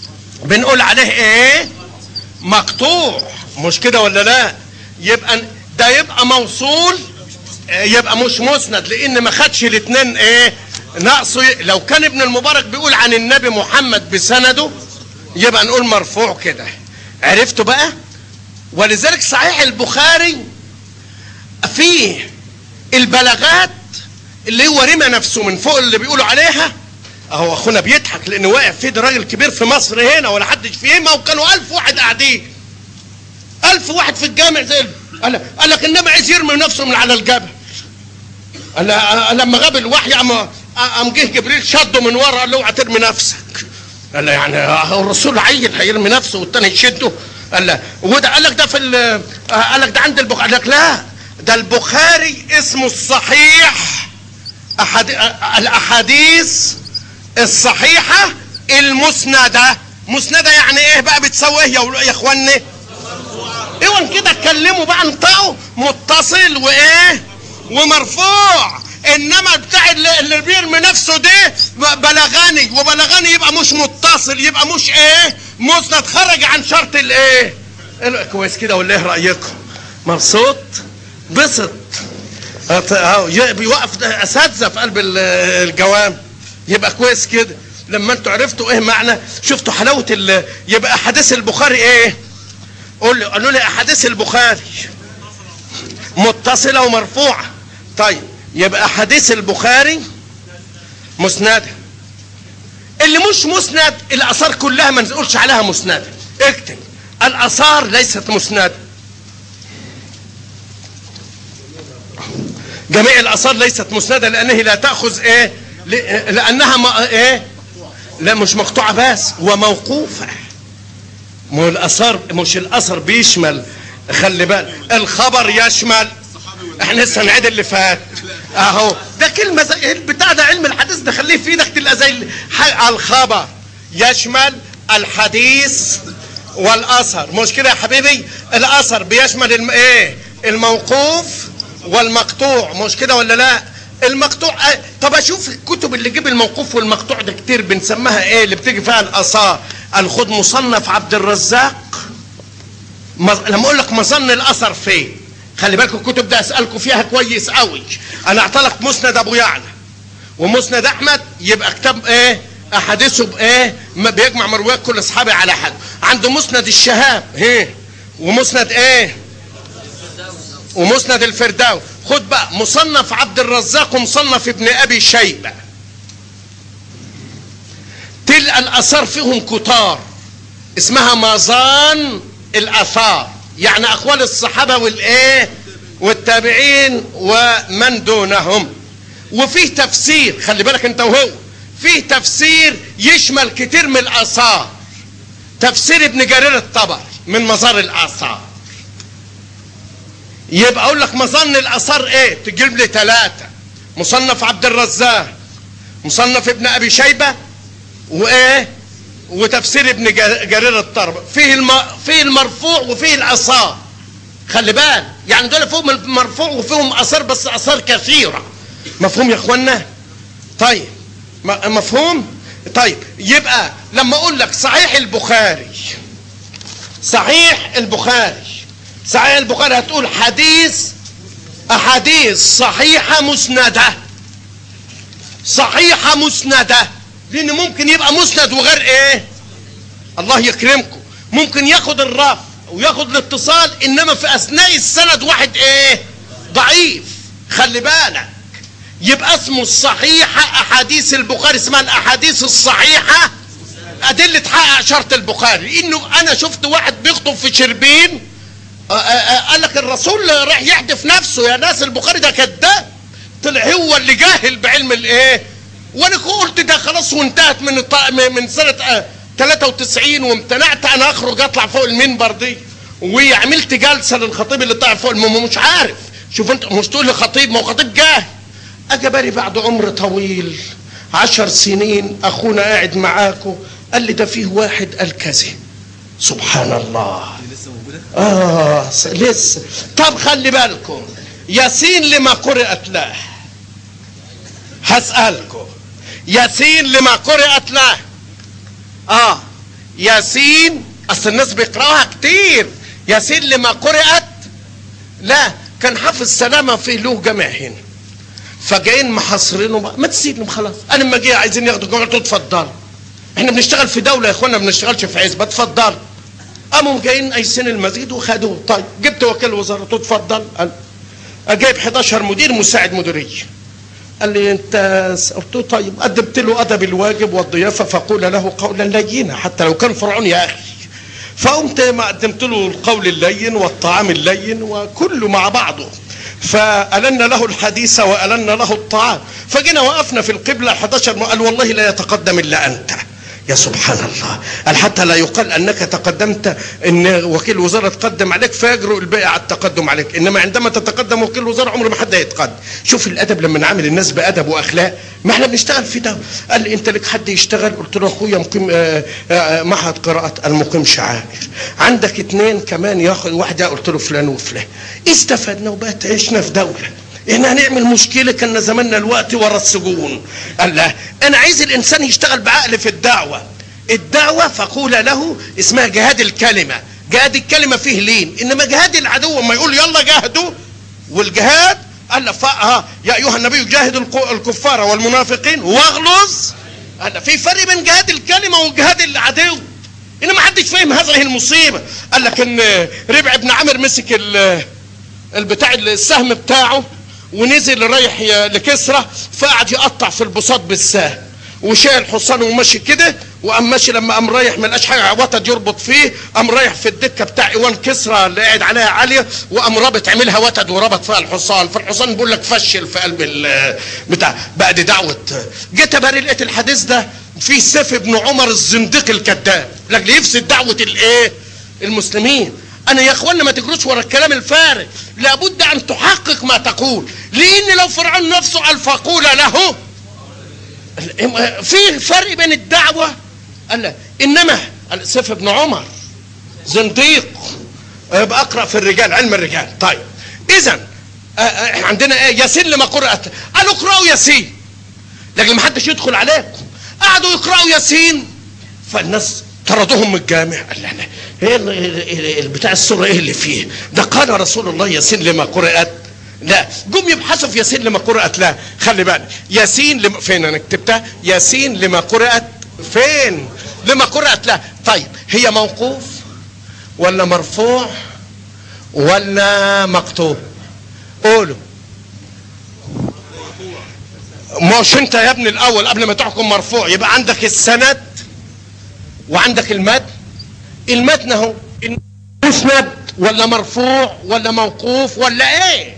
بنقول عليه ايه مقطوع مش كده ولا لا يبقى ده يبقى موصول آه، يبقى مش مسند لان ما خدش الاثنين ايه نقصه ي- لو كان ابن المبارك بيقول عن النبي محمد بسنده يبقى نقول مرفوع كده عرفتوا بقى ولذلك صحيح البخاري فيه البلاغات اللي هو رمى نفسه من فوق اللي بيقولوا عليها اهو اخونا بيضحك لانه واقع فيه ده راجل كبير في مصر هنا ولا حدش فيهما وكانوا ألف واحد قاعدين ألف واحد في الجامع زي ال- قال لك- قال لك النبي عايز يرمي نفسه من على الجبل قال له- لما غاب الوحي قام قام جه جبريل شده من ورا قال له اوعى ترمي نفسك قال له يعني هو الرسول عيل هيرمي نفسه والتاني يشده قال له وده قال لك ده في ال- قال لك ده عند البخاري قال لك لا ده البخاري اسمه الصحيح أحد الاحاديث الصحيحه المسنده مسنده يعني ايه بقى بتسوي ايه يا يا اخواني ايوه كده اتكلموا بقى انطقوا متصل وايه ومرفوع انما بتاع اللي, اللي بيرمي نفسه ده بلغاني وبلغاني يبقى مش متصل يبقى مش ايه مسند خرج عن شرط الايه ال- كويس كده ولا ايه رايكم مبسوط بسط أط- أهو ي- بيوقف ده اساتذه في قلب ال- الجوام يبقى كويس كده لما انتوا عرفتوا ايه معنى شفتوا حلاوه ال- يبقى احاديث البخاري ايه قول لي قالوا لي احاديث البخاري متصله ومرفوعه طيب يبقى احاديث البخاري مسنده اللي مش مسند الاثار كلها ما نقولش عليها مسنده اكتب الاثار ليست مسنده جميع الاثار ليست مسنده لانه لا تاخذ ايه ل- لانها ما ايه لا مش مقطوعه بس وموقوفه مو الاثر مش الاثر بيشمل خلي بالك الخبر يشمل احنا لسه نعيد اللي فات اهو ده كلمه زي البتاع ده علم الحديث ده خليه في ايدك تبقى زي ال- ح- الخبر يشمل الحديث والاثر مش كده يا حبيبي الاثر بيشمل الم... ايه الموقوف والمقطوع مش كده ولا لا المقطوع آه، طب اشوف الكتب اللي جيب الموقوف والمقطوع ده كتير بنسميها ايه اللي بتيجي فيها الاثار الخد مصنف عبد الرزاق مز... لما اقول لك مظن الاثر فين خلي بالكم الكتب ده اسالكم فيها كويس قوي انا اعطلك مسند ابو يعلى ومسند احمد يبقى كتاب ايه احاديثه بايه ما بيجمع مرويات كل اصحابي على حد عنده مسند الشهاب هي ومسند ايه ومسند الفرداوي خد بقى مصنف عبد الرزاق ومصنف ابن ابي شيبه تلقى الاثار فيهم كتار اسمها مظان الاثار يعني اقوال الصحابه والايه والتابعين ومن دونهم وفيه تفسير خلي بالك انت وهو فيه تفسير يشمل كتير من الاثار تفسير ابن جرير الطبري من مزار الاثار يبقى اقول لك مظن الاثار ايه تجيب لي ثلاثه مصنف عبد الرزاق مصنف ابن ابي شيبه وايه وتفسير ابن جر- جرير الطرب فيه الم... فيه المرفوع وفيه الاثار خلي بالك يعني دول فيهم المرفوع وفيهم اثار بس اثار كثيره مفهوم يا اخوانا طيب م- مفهوم طيب يبقى لما اقول لك صحيح البخاري صحيح البخاري صحيح البخاري هتقول حديث احاديث صحيحه مسنده صحيحه مسنده لان ممكن يبقى مسند وغير ايه الله يكرمكم ممكن ياخد الرفع وياخد الاتصال انما في اثناء السند واحد ايه ضعيف خلي بالك يبقى اسمه الصحيحة احاديث البخاري اسمها الاحاديث الصحيحة ادلة تحقق شرط البخاري انه انا شفت واحد بيخطب في شربين آه، آه، آه، قال لك الرسول راح يحدف نفسه يا ناس البخاري ده كذاب طلع هو اللي جاهل بعلم الايه وانا قلت ده خلاص وانتهت من الط- من سنه آه، 93 وامتنعت انا اخرج اطلع فوق المنبر دي وعملت جلسه للخطيب اللي طلع فوق المنبر مش عارف شوف انت مش تقول لي خطيب ما هو خطيب جاهل اجى بالي بعد عمر طويل عشر سنين اخونا قاعد معاكم قال لي ده فيه واحد قال كذا سبحان الله آه س- لسه طب خلي بالكم ياسين لما قرأت له هسألكم ياسين لما قرأت له آه ياسين أصل الناس بيقرأوها كتير ياسين لما قرأت لا كان حافظ سلامه في له جامع هنا فجايين محاصرينه بقى ما تسيبني خلاص انا لما جه عايزين ياخدوا الجامع قلت له اتفضل احنا بنشتغل في دوله يا اخوانا ما بنشتغلش في عزبه اتفضل قاموا جايين قايسين المسجد وخدوه طيب جبت وكيل وزاره قلت له اتفضل قال جايب 11 مدير مساعد مديريه قال لي انت قلت له طيب قدمت له ادب الواجب والضيافه فقول له قولا لينا حتى لو كان فرعون يا اخي فقمت ما قدمت له القول اللين والطعام اللين وكله مع بعضه فألنا له الحديث وألنا له الطعام فجينا وقفنا في القبلة 11 قال والله لا يتقدم إلا أنت يا سبحان الله قال حتى لا يقال انك تقدمت ان وكيل وزاره تقدم عليك فيجرؤ الباقي على التقدم عليك انما عندما تتقدم وكيل وزاره عمر ما حد هيتقدم شوف الادب لما نعامل الناس بادب واخلاق ما احنا بنشتغل في ده قال لي انت لك حد يشتغل قلت له اخويا مقيم آه، آه، معهد قراءه المقيم شعائر عندك اتنين كمان ياخد واحده قلت له فلان وفلان استفدنا وبقت عشنا في دوله احنا هنعمل مشكلة كان زماننا الوقت ورا السجون قال لا انا عايز الانسان يشتغل بعقل في الدعوة الدعوة فقول له اسمها جهاد الكلمة جهاد الكلمة فيه لين انما جهاد العدو ما يقول يلا جاهدوا والجهاد قال فا يا ايها النبي جاهد الق- الكفار والمنافقين واغلظ قال في فرق بين جهاد الكلمة وجهاد العدو انما محدش فاهم هذه المصيبة قال لك ان ربع بن عامر مسك ال البتاع السهم بتاعه ونزل رايح ي- لكسرى فقعد يقطع في البساط بالسهم وشايل حصانه وماشي كده وقام ماشي لما قام رايح ما لقاش حاجه وتد يربط فيه قام رايح في الدكه بتاع ايوان كسرى اللي قاعد عليها عاليه وقام رابط عملها وتد وربط فيها الحصان فالحصان بيقول لك فشل في قلب ال- بتاع بقى دي دعوه جيت اباري لقيت الحديث ده في سيف ابن عمر الزنديق الكذاب لاجل يفسد دعوه الايه المسلمين انا يا اخوانا ما تجروش ورا الكلام الفارغ لابد ان تحقق ما تقول لان لو فرعون نفسه قال فقول له في فرق بين الدعوه قال لا انما سيف ابن عمر زنديق يبقى اقرا في الرجال علم الرجال طيب اذا احنا عندنا ايه ياسين لما قرات قالوا اقراوا ياسين لكن ما حدش يدخل عليكم قعدوا يقراوا ياسين فالناس طردوهم من الجامع قال لا لا ايه ال- ال- ال- بتاع السوره ايه اللي فيه ده قال رسول الله ياسين لما قرات لا جم يبحثوا في ياسين لما قرات لا خلي بالك ياسين لما فين انا كتبتها ياسين لما قرات فين لما قرات لا طيب هي موقوف ولا مرفوع ولا مقطوع قولوا مش انت يا ابني الاول قبل ما تحكم مرفوع يبقى عندك السند وعندك المتن المتن اهو مسند ولا مرفوع ولا موقوف ولا ايه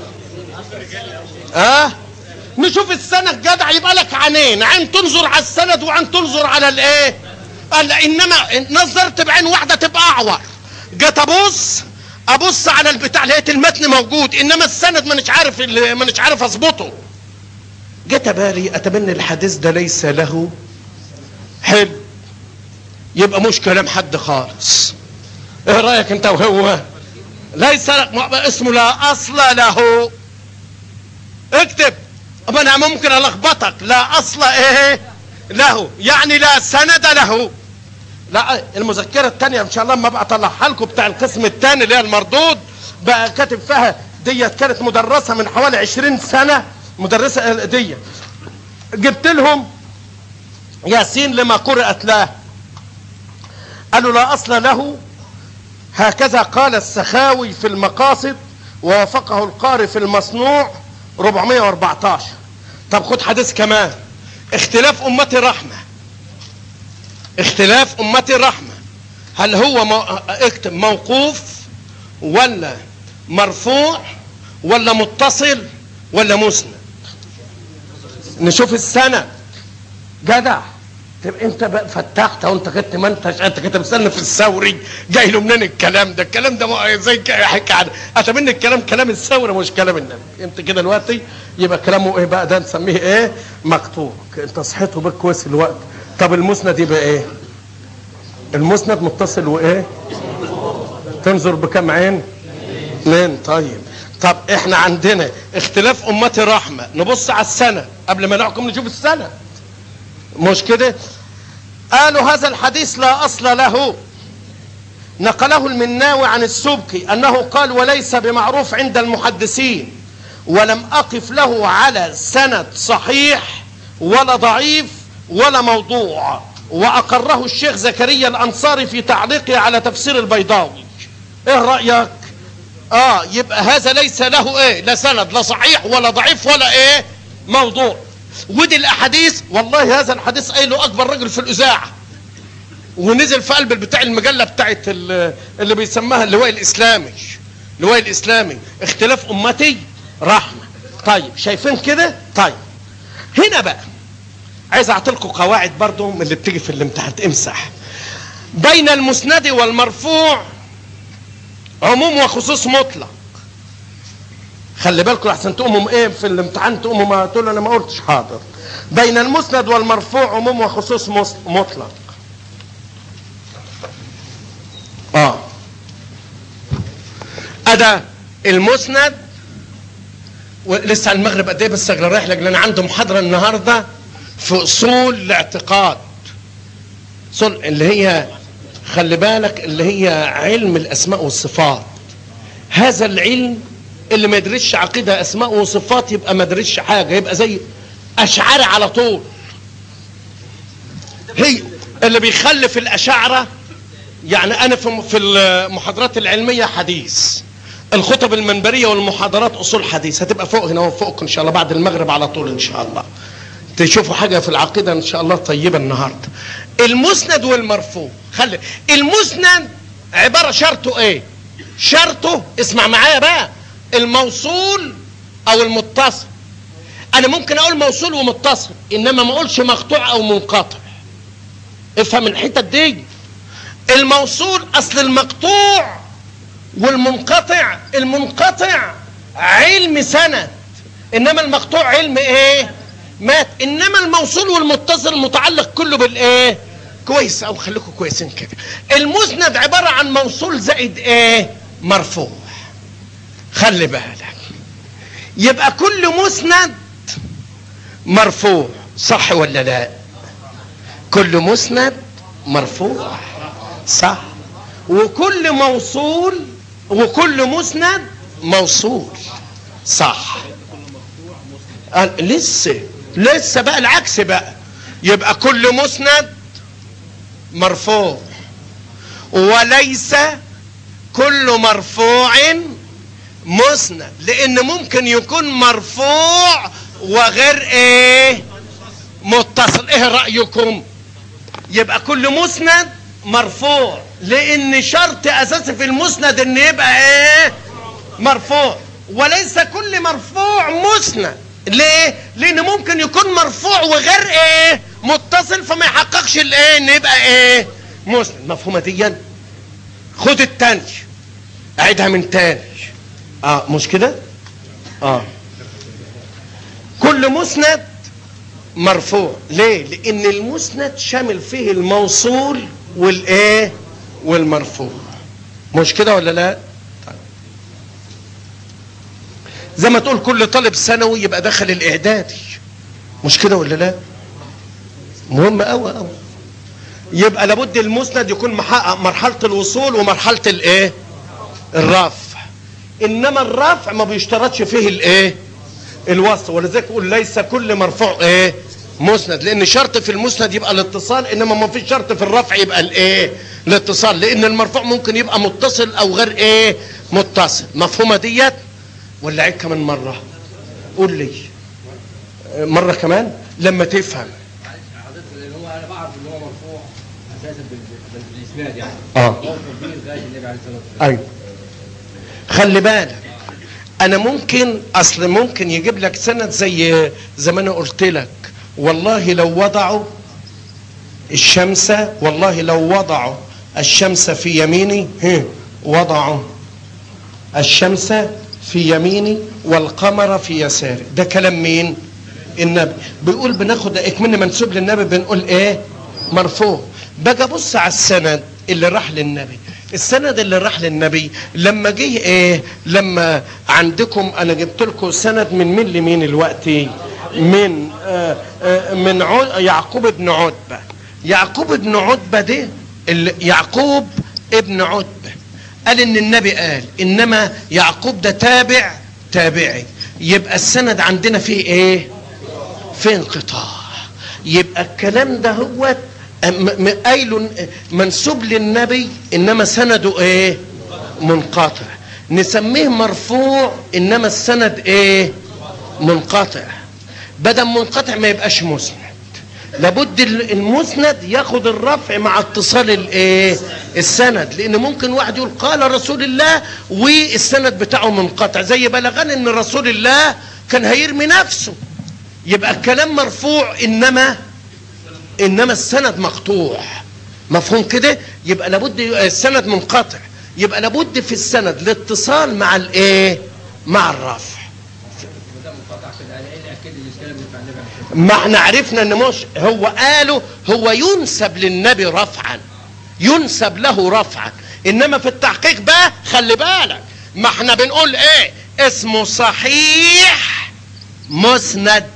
اه نشوف السند جدع يبقى لك عينين عين تنظر على السند وعين تنظر على الايه قال لا، انما نظرت بعين واحده تبقى اعور جيت ابص ابص على البتاع لقيت المتن موجود انما السند مانيش عارف ال- مانيش عارف اظبطه جت بالي اتمنى الحديث ده ليس له حلو يبقى مش كلام حد خالص ايه رايك انت وهو ليس اسمه لا اصل له اكتب اما انا ممكن الخبطك لا اصل ايه له يعني لا سند له لا المذكره الثانيه ان شاء الله اما ابقى اطلعها لكم بتاع القسم الثاني اللي هي المردود بقى كاتب فيها ديت كانت مدرسه من حوالي 20 سنه مدرسه ديت جبت لهم ياسين لما قرأت له قالوا لا أصل له هكذا قال السخاوي في المقاصد ووافقه القاري في المصنوع 414 طب خد حديث كمان اختلاف أمتي رحمة اختلاف أمتي رحمة هل هو مو... اكتب موقوف ولا مرفوع ولا متصل ولا مسند نشوف السنة جدع تبقى انت بقى فتحت وانت كنت ما انتش انت كنت مستني في الثوري جاي له منين الكلام ده الكلام ده مو- زي ك- حكي عن اتمنى الكلام كلام الثوري مش كلام النبي انت كده دلوقتي يبقى كلامه ايه بقى ده نسميه ايه مقطوع انت صحيته بك كويس الوقت طب المسند يبقى ايه المسند متصل وايه تنظر بكم عين اثنين طيب طب احنا عندنا اختلاف امتي رحمه نبص على السنه قبل ما نحكم نشوف السنه مش كده قالوا هذا الحديث لا اصل له نقله المناوي عن السبكي أنه قال وليس بمعروف عند المحدثين ولم أقف له على سند صحيح ولا ضعيف ولا موضوع وأقره الشيخ زكريا الأنصاري في تعليقه على تفسير البيضاوي إيه رأيك؟ آه يبقى هذا ليس له إيه لا سند لا صحيح ولا ضعيف ولا إيه موضوع ودي الأحاديث والله هذا الحديث قايله أكبر رجل في الإذاعة ونزل في قلب بتاع المجلة بتاعت ال- اللي بيسماها اللواء الإسلامي اللواء الإسلامي اختلاف أمتي رحمة طيب شايفين كده طيب هنا بقى عايز اعطيلكم قواعد برضو من اللي بتيجي في الامتحان امسح بين المسند والمرفوع عموم وخصوص مطلق خلي بالكم احسن تقوموا ايه في الامتحان تقوموا ما تقولوا انا ما قلتش حاضر بين المسند والمرفوع عموم وخصوص مس- مطلق اه ادا المسند ولسه على المغرب قد ايه بس اجري رايح لك لان عنده محاضره النهارده في اصول الاعتقاد اصول اللي هي خلي بالك اللي هي علم الاسماء والصفات هذا العلم اللي ما يدرسش عقيده اسماء وصفات يبقى ما يدرسش حاجه يبقى زي اشعري على طول هي اللي بيخلف الاشاعره يعني انا في في المحاضرات العلميه حديث الخطب المنبريه والمحاضرات اصول حديث هتبقى فوق هنا وفوقكم ان شاء الله بعد المغرب على طول ان شاء الله تشوفوا حاجه في العقيده ان شاء الله طيبه النهارده المسند والمرفوع خلي المسند عباره شرطه ايه شرطه اسمع معايا بقى الموصول او المتصل انا ممكن اقول موصول ومتصل انما ما اقولش مقطوع او منقطع افهم الحتت دي الموصول اصل المقطوع والمنقطع المنقطع علم سند انما المقطوع علم ايه مات انما الموصول والمتصل متعلق كله بالايه كويس او خليكم كويسين كده المسند عباره عن موصول زائد ايه مرفوع خلي بالك يبقى كل مسند مرفوع صح ولا لا كل مسند مرفوع صح وكل موصول وكل مسند موصول صح قال لسه لسه بقى العكس بقى يبقى كل مسند مرفوع وليس كل مرفوع مسند لان ممكن يكون مرفوع وغير ايه متصل ايه رايكم يبقى كل مسند مرفوع لان شرط اساسي في المسند ان يبقى ايه مرفوع وليس كل مرفوع مسند ليه لان ممكن يكون مرفوع وغير ايه متصل فما يحققش الايه ان يبقى ايه مسند مفهومه دي خد التاني اعيدها من تاني اه مش كده اه كل مسند مرفوع ليه لان المسند شامل فيه الموصول والايه والمرفوع مش كده ولا لا طيب. زي ما تقول كل طالب ثانوي يبقى دخل الاعدادي مش كده ولا لا مهم قوي قوي يبقى لابد المسند يكون محقق مرحله الوصول ومرحله الايه الرفع انما الرفع ما بيشترطش فيه الايه الوصل ولذلك يقول ليس كل مرفوع ايه مسند لان شرط في المسند يبقى الاتصال انما ما فيش شرط في الرفع يبقى الايه الاتصال لان المرفوع ممكن يبقى متصل او غير ايه متصل مفهومه ديت ولا عيد كمان مره قول لي مره كمان لما تفهم حضرتك لان هو انا بعرف ان هو مرفوع اساسا بال- بال- بالاسناد يعني آه. هو كبير لغايه النبي عليه الصلاه والسلام ايوه خلي بالك انا ممكن اصل ممكن يجيب لك سند زي زي ما انا قلت لك والله لو وضعوا الشمس والله لو وضعوا الشمس في يميني ها وضعوا الشمس في يميني والقمر في يساري ده كلام مين النبي بيقول بناخد اكمن منسوب للنبي بنقول ايه مرفوع باجي ابص على السند اللي راح للنبي السند اللي راح للنبي لما جه ايه لما عندكم انا جبت لكم سند من مين لمين الوقت من آه آه من عو- يعقوب بن عتبه يعقوب بن عتبه ده اللي يعقوب ابن عتبة قال ان النبي قال انما يعقوب ده تابع تابعي يبقى السند عندنا فيه ايه في انقطاع يبقى الكلام ده هو م- م- قايل منسوب للنبي انما سنده ايه منقطع نسميه مرفوع انما السند ايه منقطع بدل منقطع ما يبقاش مسند لابد ال- المسند ياخد الرفع مع اتصال الايه السند لان ممكن واحد يقول قال رسول الله والسند بتاعه منقطع زي بلغان ان رسول الله كان هيرمي نفسه يبقى الكلام مرفوع انما انما السند مقطوع مفهوم كده يبقى لابد ي- السند منقطع يبقى لابد في السند الاتصال مع الايه مع الرفع وده منقطع كده انا ايه اللي اكد لي الكلام بتاع النبي عليه الصلاه والسلام؟ ما احنا عرفنا ان مش هو قاله هو ينسب للنبي رفعا ينسب له رفعا انما في التحقيق بقى خلي بالك ما احنا بنقول ايه اسمه صحيح مسند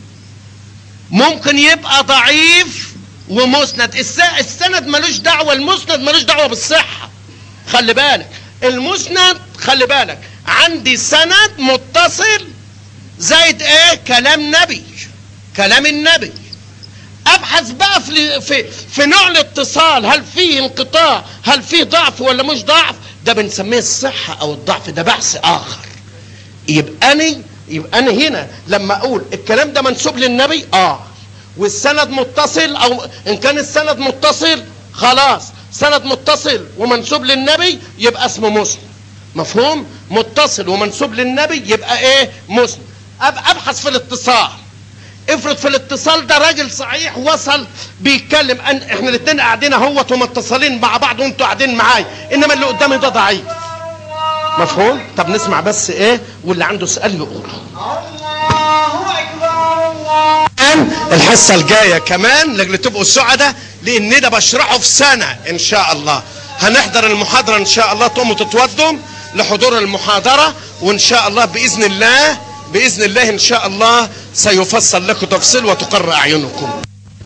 ممكن يبقى ضعيف ومسند الس- السند ملوش دعوه المسند ملوش دعوه بالصحه خلي بالك المسند خلي بالك عندي سند متصل زائد ايه كلام نبي كلام النبي ابحث بقى في في في نوع الاتصال هل فيه انقطاع هل فيه ضعف ولا مش ضعف ده بنسميه الصحه او الضعف ده بحث اخر يبقى انا يبقى انا هنا لما اقول الكلام ده منسوب للنبي اه والسند متصل او ان كان السند متصل خلاص سند متصل ومنسوب للنبي يبقى اسمه مسلم مفهوم متصل ومنسوب للنبي يبقى ايه مسلم أب ابحث في الاتصال افرض في الاتصال ده راجل صحيح وصل بيتكلم أن احنا الاثنين قاعدين اهوت ومتصلين مع بعض وانتوا قاعدين معايا انما اللي قدامي ده ضعيف مفهوم طب نسمع بس ايه واللي عنده سؤال يقول الآن الحصة الجاية كمان لجل تبقوا سعداء لأن ده بشرحه في سنة إن شاء الله هنحضر المحاضرة إن شاء الله تقوموا تتودوا لحضور المحاضرة وإن شاء الله بإذن الله بإذن الله إن شاء الله سيفصل لكم تفصيل وتقر أعينكم